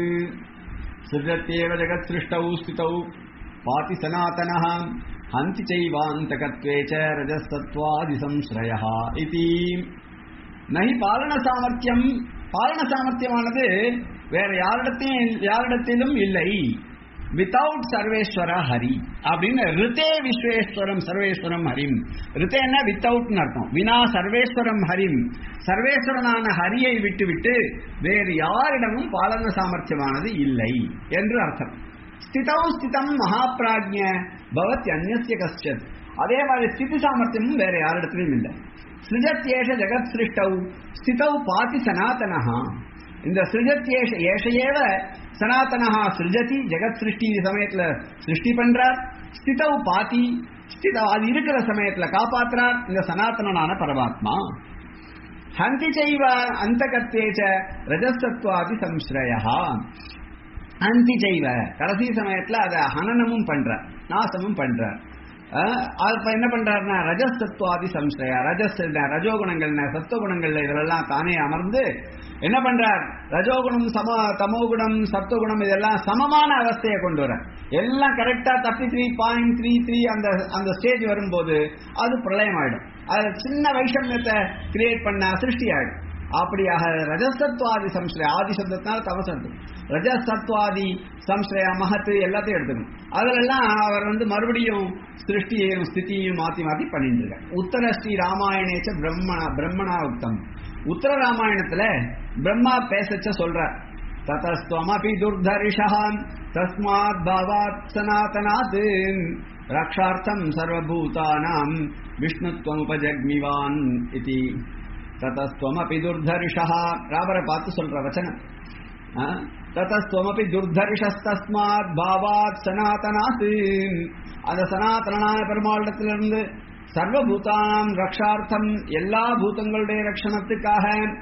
Speaker 1: சிருஜத்யேவ ஜகத் சிருஷ்டௌ ஸ்திதௌ பாதி சனாதனः ஹந்தி சைவாந்தகத்வே ச ரஜசத்வாதி சம்ஸ்ரயः இதி நகி பாலன சாமர்த்தியம் பாலன சாமர்த்தியமானது வேற யாரிடத்தையும் யாரிடத்திலும் இல்லை வித்தவுட் சர்வேஸ்வர ஹரி அப்படின்னு ரிதே விஸ்வேஸ்வரம் சர்வேஸ்வரம் ஹரிம் ரித்தேன்னா வித்தவுட்னு அர்த்தம் வினா சர்வேஸ்வரம் ஹரிம் சர்வேஸ்வரனான ஹரியை விட்டுவிட்டு வேறு யாரிடமும் பாலன சாமர்த்தியமானது இல்லை என்று அர்த்தம் ஸ்திதௌ ஸ்திதம் மகாபிராஜ்ய பவத் அந்நிய கஷ்டத் அதே மாதிரி ஸ்திதி சாமர்த்தியமும் வேற யாரிடத்திலும் இல்லை சிருஜத்யேஷ ஜெகத் சிருஷ்டௌ ஸ்திதௌ பாதி சனாதனஹா இந்த சிருஜத்யேஷ ஏஷையேவ சனாதனஹா சிருஜதி ஜெகத் சிருஷ்டி சமயத்துல சிருஷ்டி பண்றார் ஸ்திதௌ பாதி ஸ்தித அது இருக்கிற சமயத்துல காப்பாத்துறார் இந்த சனாதனனான பரமாத்மா ஹந்தி செய்வ அந்த கத்தேச்ச ரஜசத்வாதி சம்ஸ்ரயா அந்தி செய்வ கடைசி சமயத்துல அதை ஹனனமும் பண்ற நாசமும் பண்ற அப்ப என்ன பண்றாருன்னா ரஜஸ் தத்துவாதி சம்சயா ரஜஸ் ரஜோகுணங்கள் சத்துவகுணங்கள்ல இதெல்லாம் தானே அமர்ந்து என்ன பண்றார் ரஜோகுணம் சம தமோகுணம் சத்துவகுணம் இதெல்லாம் சமமான அவஸ்தையை கொண்டு வர எல்லாம் கரெக்டா thirty three point three three அந்த அந்த ஸ்டேஜ் வரும்போது அது பிரளயம் ஆயிடும் அதுல சின்ன வைஷமியத்தை கிரியேட் பண்ண சிருஷ்டி ஆயிடும் அப்படியாக ரஜசத்வாதி சம்ஸ்ரய ஆதி சப்தத்தினால தமசத்து ரஜசத்வாதி சம்ஸ்ரயா மகத்து எல்லாத்தையும் எடுத்துக்கணும் அதுலெல்லாம் அவர் வந்து மறுபடியும் சிருஷ்டியையும் ஸ்திதியையும் மாத்தி மாத்தி பண்ணிட்டு இருக்கார் உத்தர ஸ்ரீ ராமாயணேச்ச பிரம்மணா பிரம்மணா உத்தம் உத்தர ராமாயணத்துல பிரம்மா பேசச்ச சொல்றார் ததஸ்துவமபி துர்தரிஷாம் தஸ்மாத் பாவாத் சனாதனாத் ரக்ஷார்த்தம் சர்வபூதானாம் விஷ்ணுத்வமுபஜக்மிவான் இது ததஸ்துவமபி துர்தரிஷா ராமரை பார்த்து சொல்ற வச்சனம் ததஸ்துவமபி துர்தரிஷஸ்தஸ்மாத் பாவாத் சனாதனாத் அந்த சனாதனான பெருமாளிடத்திலிருந்து சர்வபூதானாம் ரக்ஷார்த்தம் எல்லா பூதங்களுடைய ரட்சணத்துக்காக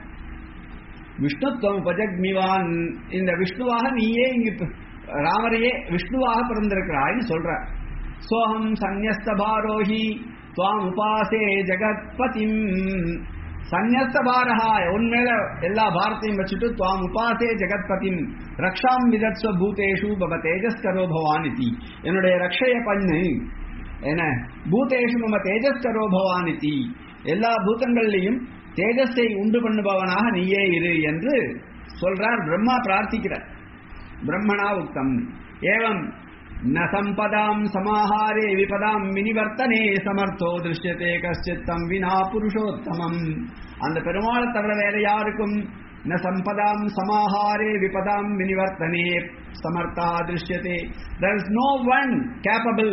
Speaker 1: விஷ்ணுத்துவம் உபஜக்மிவான் இந்த விஷ்ணுவாக நீயே இங்கு ராமரையே விஷ்ணுவாக பிறந்திருக்கிறாய்னு சொல்ற சோகம் சந்நியஸ்தபாரோஹி துவாம் உபாசே ஜெகத்பதிம் சந்நியஸ்த பாரஹா உன் மேல எல்லா பாரத்தையும் வச்சுட்டு துவாம் உபாசே ஜெகத்பதிம் ரக்ஷாம் விதத்ஸ்வ பூதேஷு பவ தேஜஸ்கரோ பவான் இதி என்னுடைய ரக்ஷய பண்ணு என்ன பூதேஷு மம தேஜஸ்கரோ பவான் இதி எல்லா பூதங்கள்லையும் தேஜஸை உண்டு பண்ணுபவனாக நீயே இரு என்று சொல்றார் பிரம்மா பிரார்த்திக்கிறார் பிரம்மணா உக்தம் ஏவம் ந சம்பதாம் சமாஹாரே விபதாம் வினிவர்த்தனே சமர்த்தோ திருஷ்யத்தே கஷ்டித்தம் வினா புருஷோத்தமம் அந்த பெருமாளை தவிர வேற யாருக்கும் ந சம்பதாம் சமாஹாரே விபதாம் வினிவர்த்தனே சமர்த்தா திருஷ்யத்தே there is no one capable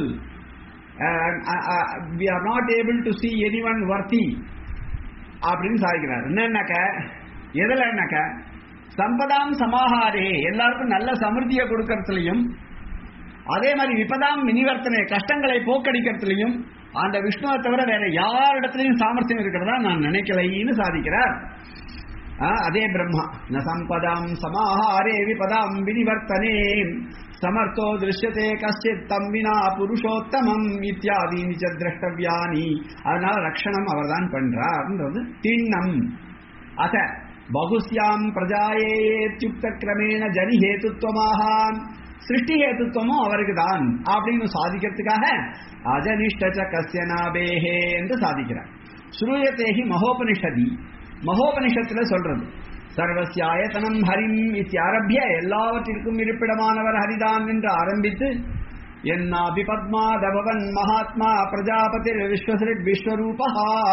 Speaker 1: uh, uh, uh, we are not able to see anyone worthy அப்படின்னு சாதிக்கிறார் என்னன்னாக்க எதுல என்னக்க சம்பதாம் சமாஹாரே எல்லாருக்கும் நல்ல சமிருத்தியை கொடுக்கறதுலையும் அதே மாதிரி விபதாம் மினிவர்த்தனை கஷ்டங்களை போக்கடிக்கிறதுலையும் அந்த விஷ்ணுவை தவிர வேற யாரிடத்திலையும் சாமர்த்தியம் இருக்கிறதா நான் நினைக்கலைன்னு சாதிக்கிறார் அதே பிரம்மா ந சம்பதாம் சமாஹாரே விபதாம் வினிவர்த்தனே சமர்த்தோ திருஷ்யத்தே கஷ்டித் தம் வினா புருஷோத்தமம் இத்தியாதீனி ச திரஷ்டவியானி அதனால ரக்ஷணம் அவர்தான் பண்றார்ன்றது திண்ணம் அத பகுஸ்யாம் பிரஜாயேத்யுக்த கிரமேண ஜனி ஹேத்துவமாக சிருஷ்டி ஹேத்துவமும் அவருக்கு தான் அப்படின்னு சாதிக்கிறதுக்காக அஜனிஷ்ட கசியனாபேஹே என்று சாதிக்கிறார் ஸ்ரூயத்தேகி மகோபனிஷதி மகோபனிஷத்துல சொல்றது சர்வசியாயத்தனம் ஹரிம் இத்தியாரபிய எல்லாவற்றிற்கும் இருப்பிடமானவர் ஹரிதான் என்று ஆரம்பித்து என்னாபி பத்மாதபவன் மகாத்மா பிரஜாபதி விஸ்வசிரிட் விஸ்வரூபா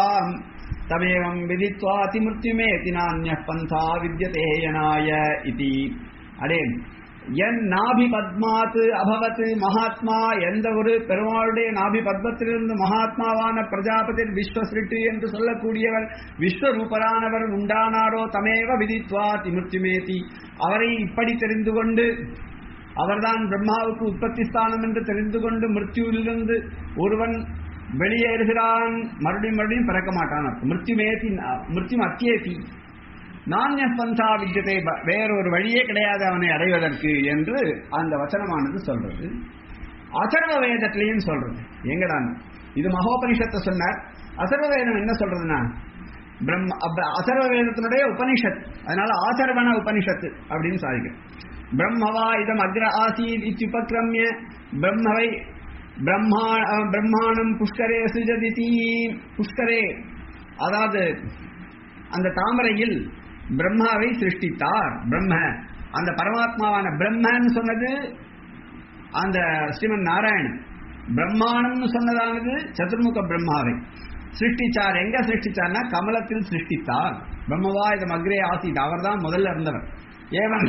Speaker 1: தமேவம் விதித்வாதி மிருத்யுமேதி நானிய பந்தா வித்யதே யனாய இதி அடே என் நாபி பத்மாத் அபவத் மகாத்மா எந்த ஒரு பெருமாளுடைய நாபி பத்மத்திலிருந்து மகாத்மாவான பிரஜாபதி விஸ்வசிருட்டு என்று சொல்லக்கூடியவர் விஸ்வரூபரானவர் உண்டானாரோ தமேவ விதித்வா திமிருத்திமேதி அவரை இப்படி தெரிந்து கொண்டு அவர்தான் பிரம்மாவுக்கு உற்பத்தி ஸ்தானம் என்று தெரிந்து கொண்டு மிருத்யுவிலிருந்து ஒருவன் வெளியேறுகிறான் மறுபடியும் மறுபடியும் பிறக்க மாட்டான் மிருத்யுமேதி மிருத்யும் அத்தியேதி நானிய பந்தா வித்தியத்தை வேறொரு வழியே கிடையாது அவனை அடைவதற்கு என்று அந்த வச்சனமானது சொல்றது அசர்வ வேதத்திலையும் சொல்றது எங்கடான் இது மகோபனிஷத்தை சொன்னார் அசர்வ வேதம் என்ன சொல்றதுன்னா பிரம்ம அசர்வ வேதத்தினுடைய உபனிஷத் அதனால ஆசர்வண உபனிஷத்து அப்படின்னு சாதிக்கும் பிரம்மவா இதம் அக்ர ஆசீத் இச்சுபக்ரமிய பிரம்மவை பிரம்மா பிரம்மாணம் புஷ்கரே சுஜதிதி புஷ்கரே அதாவது அந்த தாமரையில் பிரம்மாவை சிருஷ்டித்தார் பிரம்ம அந்த பரமாத்மாவான பிரம்மன்னு சொன்னது அந்த ஸ்ரீமன் நாராயணன் பிரம்மாணம்னு சொன்னதானது சதுர்முக பிரம்மாவை சிருஷ்டிச்சார் எங்க சிருஷ்டிச்சார்னா கமலத்தில் சிருஷ்டித்தார் பிரம்மவா இதம் அக்ரே ஆசித் அவர் தான் முதல்ல இருந்தவர் ஏவன்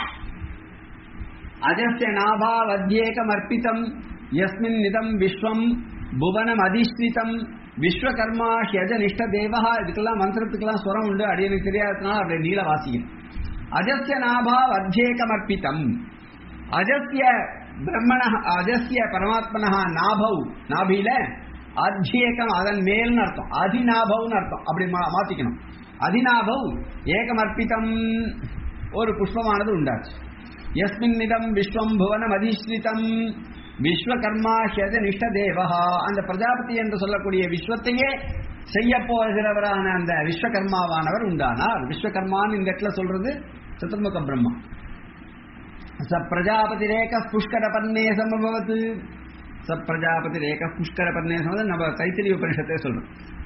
Speaker 1: அஜஸ்ய நாபாவத்யேகம் அர்ப்பிதம் யஸ்மின் நிதம் விஸ்வம் புவனம் அதிஷ்டிதம் விஸ்வகர்மா ஹியஜ நிஷ்ட தேவா இதுக்கெல்லாம் மந்திரத்துக்கெல்லாம் ஸ்வரம் உண்டு அப்படி எனக்கு தெரியாததுனால அப்படி நீல வாசிக்கும் அஜஸ்ய நாபாவ் அத்தியேகம் அர்ப்பிதம் அஜஸ்ய பிரம்மண அஜஸ்ய பரமாத்மன நாபவ் நாபியில அத்தியேகம் அதன் மேல்னு அர்த்தம் அதிநாபவ்னு அர்த்தம் அப்படி மா- மாத்திக்கணும் அதிநாபவ் ஏகம் அர்ப்பிதம் ஒரு புஷ்பமானது உண்டாச்சு எஸ்மின் நிதம் விஸ்வம் புவனம் அதிஷ்டிதம் விஸ்வகர்மா ஹெத நிஷ்ட தேவஹா அந்த பிரஜாபதி என்று சொல்லக்கூடிய விஸ்வத்தையே செய்ய போகிறவரான அந்த விஸ்வகர்மாவானவர் உண்டானார் விஸ்வகர்மான்னு இந்த இடத்துல சொல்றது சதுர்முக பிரம்மா ச பிரஜாபதி ரேக புஷ்கர பன்னே சமபவத் ச பிரஜாபதி ரேக புஷ்கர பன்னே சமபவத் நம்ம தைத்திரி உபனிஷத்தை சொல்றோம்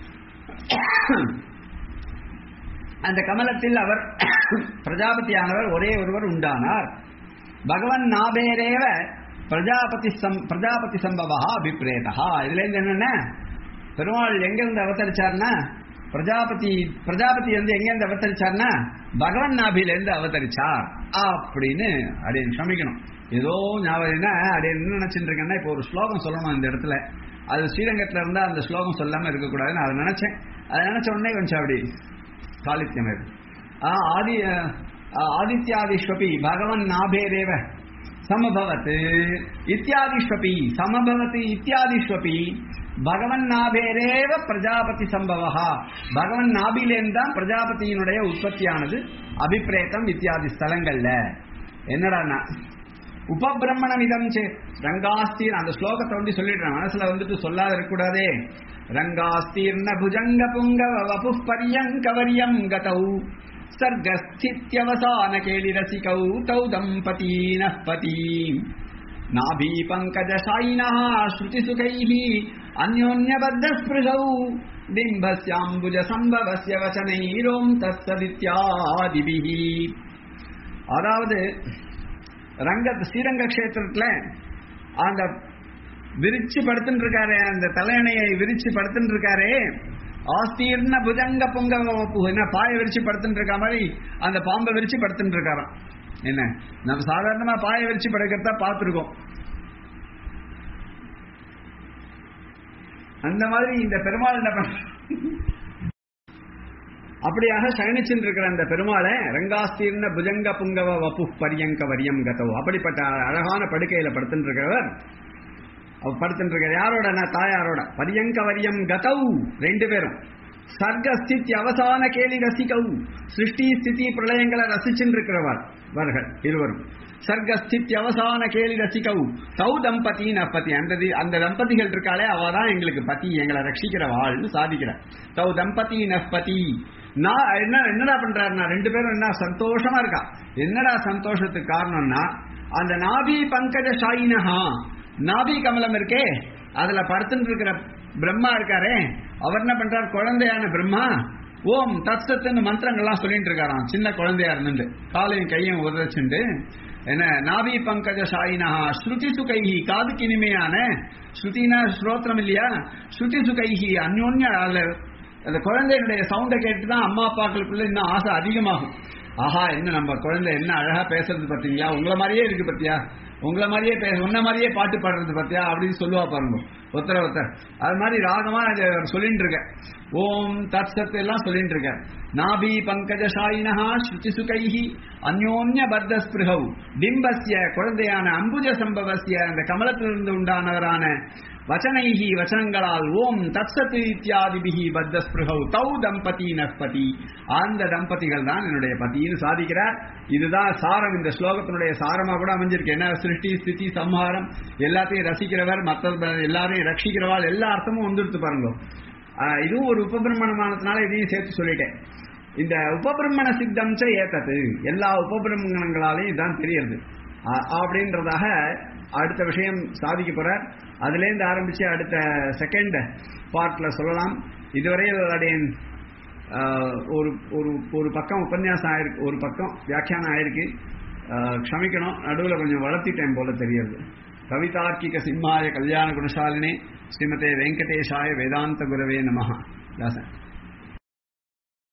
Speaker 1: அந்த கமலத்தில் அவர் பிரஜாபதியானவர் ஒரே ஒருவர் உண்டானார் பகவன் நாபேரேவ பிரஜாபதி சம் பிரஜாபதி சம்பவா அபிப்பிரேதா இதுல இருந்து என்னன்னா பெருமாள் எங்கிருந்து அவதரிச்சார்னா பிரஜாபதி பிரஜாபதி வந்து எங்கிருந்து அவதரிச்சார்னா பகவன் நாபில இருந்து அவதரிச்சார் அப்படின்னு அப்படின்னு சமிக்கணும் ஏதோ ஞாபகம் என்ன அப்படி என்ன நினைச்சிட்டு இருக்கேன்னா இப்போ ஒரு ஸ்லோகம் சொல்லணும் இந்த இடத்துல அது ஸ்ரீரங்கத்துல இருந்தா அந்த ஸ்லோகம் சொல்லாம இருக்கக்கூடாதுன்னு அதை நினைச்சேன் அதை நினைச்ச உடனே கொஞ்சம் அப்படி காலித்யம் இது ஆ, ஆதி ஆ, ஆதித்யாதிஷ்வபி பகவன் நாபேரேவ சமபவத் இத்தியாதிஷ்வபி சமபவத் இத்தியாதிஷ்வபி பகவன் நாபேரேவ பிரஜாபதி சம்பவா பகவன் நாபிலேருந்து தான் பிரஜாபதியினுடைய உற்பத்தியானது அபிப்பிரேத்தம் இத்தியாதி ஸ்தலங்கள்ல என்னடான்னா உபபிரமணம் இதம் சே ரங்காஸ்தீர் அந்த ஸ்லோகத்தை வந்து சொல்லிடுறேன் மனசுல வந்துட்டு சொல்லாத இருக்கக்கூடாதே ரங்காஸ்தீர்ண புஜங்க புங்கவ வபு பரியங்க வரியம் கதௌ சர்கஸ்தித்யவசான கேளி ரசிகௌ தௌ தம்பதீன பதி நாபி பங்கஜசாயினः ஸ்ருதிசுகைः அந்யோன்யபத்தஸ்பிருஷௌ பிம்பஸ்யாம்புஜ சம்பவஸ்ய வச்சனைரோம் தத்சதித்யாதிபிः அதாவது ரங்க ஸ்ரீரங்க கஷேத்திரத்துல அந்த விரிச்சு படுத்துட்டு இருக்காரு அந்த தலையணையை விரிச்சு படுத்துட்டு இருக்காரே ஆஸ்தீர்ண புஜங்க பொங்க வப்பு. என்ன பாய விரிச்சு படுத்துட்டு இருக்க மாதிரி அந்த பாம்பை விரிச்சு படுத்துட்டு இருக்காராம் என்ன நம்ம சாதாரணமா பாய விரிச்சு படுக்கிறத பார்த்துருக்கோம் அந்த மாதிரி இந்த பெருமாள் என்ன பண்ற அப்படியாக சயனிச்சுட்டு இருக்கிற அந்த பெருமாளை ரங்காஸ்தீர்ண புஜங்க புங்கவ வப்பு பரியங்க வரியம் கதவு அப்படிப்பட்ட அழகான படுக்கையில படுத்துட்டு இருக்கிறவர் அவர் படுத்துட்டு இருக்கார் யாரோட நான் தாயாரோட பரியங்க வரியம் கதவு ரெண்டு பேரும் சர்க்க ஸ்திதி அவசான கேலி ரசிகவு சிருஷ்டி ஸ்திதி பிரளயங்களை ரசிச்சுட்டு இருக்கிறவர் அவர்கள் இருவரும் சர்க்க ஸ்திதி அவசான கேலி ரசிகவு தௌ தம்பதி நப்பதி அந்த தி- அந்த தம்பதிகள் இருக்காளே அவ தான் எங்களுக்கு பதி எங்களை ரட்சிக்கிறவாள்னு சாதிக்கிறார் தௌ தம்பதி நப்பதி நான் என்ன என்னடா பண்றாருன்னா ரெண்டு பேரும் என்ன சந்தோஷமா இருக்கா என்னடா சந்தோஷத்துக்கு காரணம்னா அந்த நாபி பங்கஜ ஷாயினஹா நாபி கமலம் இருக்கே அதுல படுத்துட்டு இருக்கிற பிரம்மா இருக்காரே அவர் என்ன பண்றார் குழந்தையான பிரம்மா ஓம் தத்சத்துன்னு மந்திரங்கள்லாம் சொல்லிட்டு இருக்காராம் சின்ன குழந்தையா இருந்துட்டு காலையும் கையும் உதச்சுண்டு என்ன நாபி பங்கஜ சாயினா ஸ்ருதி சுகைஹி காதுக்கு இனிமையான ஸ்ருதினா ஸ்ரோத்திரம் இல்லையா ஸ்ருதி சுகைஹி அந்யோன்ய அதுல அந்த குழந்தையுடைய சவுண்டை கேட்டு தான் அம்மா அப்பாக்களுக்குள்ள இன்னும் ஆசை அதிகமாகும் ஆஹா என்ன நம்ம குழந்தை என்ன அழகா பேசுறது பாத்தீங்களா உங்களை மாதிரியே இருக்கு பாத்தியா உங்களை மாதிரியே பேச உன்ன மாதிரியே பாட்டு பாடுறது பாத்தியா அப்படின்னு சொல்லுவா பாருங்க ஒருத்தர ஒருத்தர் அது மாதிரி ராகமா இதை சொல்லிட்டு இருக்க ஓம் தத் சத் எல்லாம் சொல்லிட்டு இருக்க நாபி பங்கஜ சாயினஹா ஸ்ருதி சுகைஹி அந்யோன்ய பத்த ஸ்பிருகவ் பிம்பஸ்ய குழந்தையான அம்புஜ சம்பவஸ்ய அந்த கமலத்திலிருந்து உண்டானவரான வச்சனைஹி வச்சனங்களால் ஓம் தத்சத்து இத்தியாதிபிஹி பத்த ஸ்பிருகவ் தௌ தம்பதி நஸ்பதி அந்த தம்பதிகள் தான் என்னுடைய பத்தின்னு சாதிக்கிறார் இதுதான் சாரம் இந்த ஸ்லோகத்தினுடைய சாரமா கூட அமைஞ்சிருக்கு என்ன சிருஷ்டி ஸ்திதி சம்ஹாரம் எல்லாத்தையும் ரசிக்கிறவர் மற்ற எல்லாரையும் ரட்சிக்கிறவாள் எல்லா அர்த்தமும் வந்துடுத்து பாருங்க ஆஹ் இதுவும் ஒரு உபபிரமணமானதுனால இதையும் சேர்த்து சொல்லிட்டேன் இந்த உபபிரமண சித்தம் ச ஏத்தது எல்லா உபபிரமணங்களாலையும் இதான் தெரியுது ஆ- அப்படின்றதாக அடுத்த விஷயம் சாதிக்க போறார் அதுலேருந்து ஆரம்பிச்சு அடுத்த செகண்ட் பார்ட்ல சொல்லலாம் இதுவரையில் அடையன் ஆஹ், ஒரு ஒரு ஒரு பக்கம் உபன்யாசம் ஆயிருக்கு ஒரு பக்கம் வியாக்கியானம் ஆயிருக்கு ஆஹ், க்ஷமிக்கணும் நடுவில் கொஞ்சம் வளர்த்திட்டேன் போல தெரியுது கவிதார்க்கிக சிம்மாய கல்யாண குணசாலினே ஸ்ரீமதே வெங்கடேஷாய வேதாந்த குரவே நமஹ தாசன்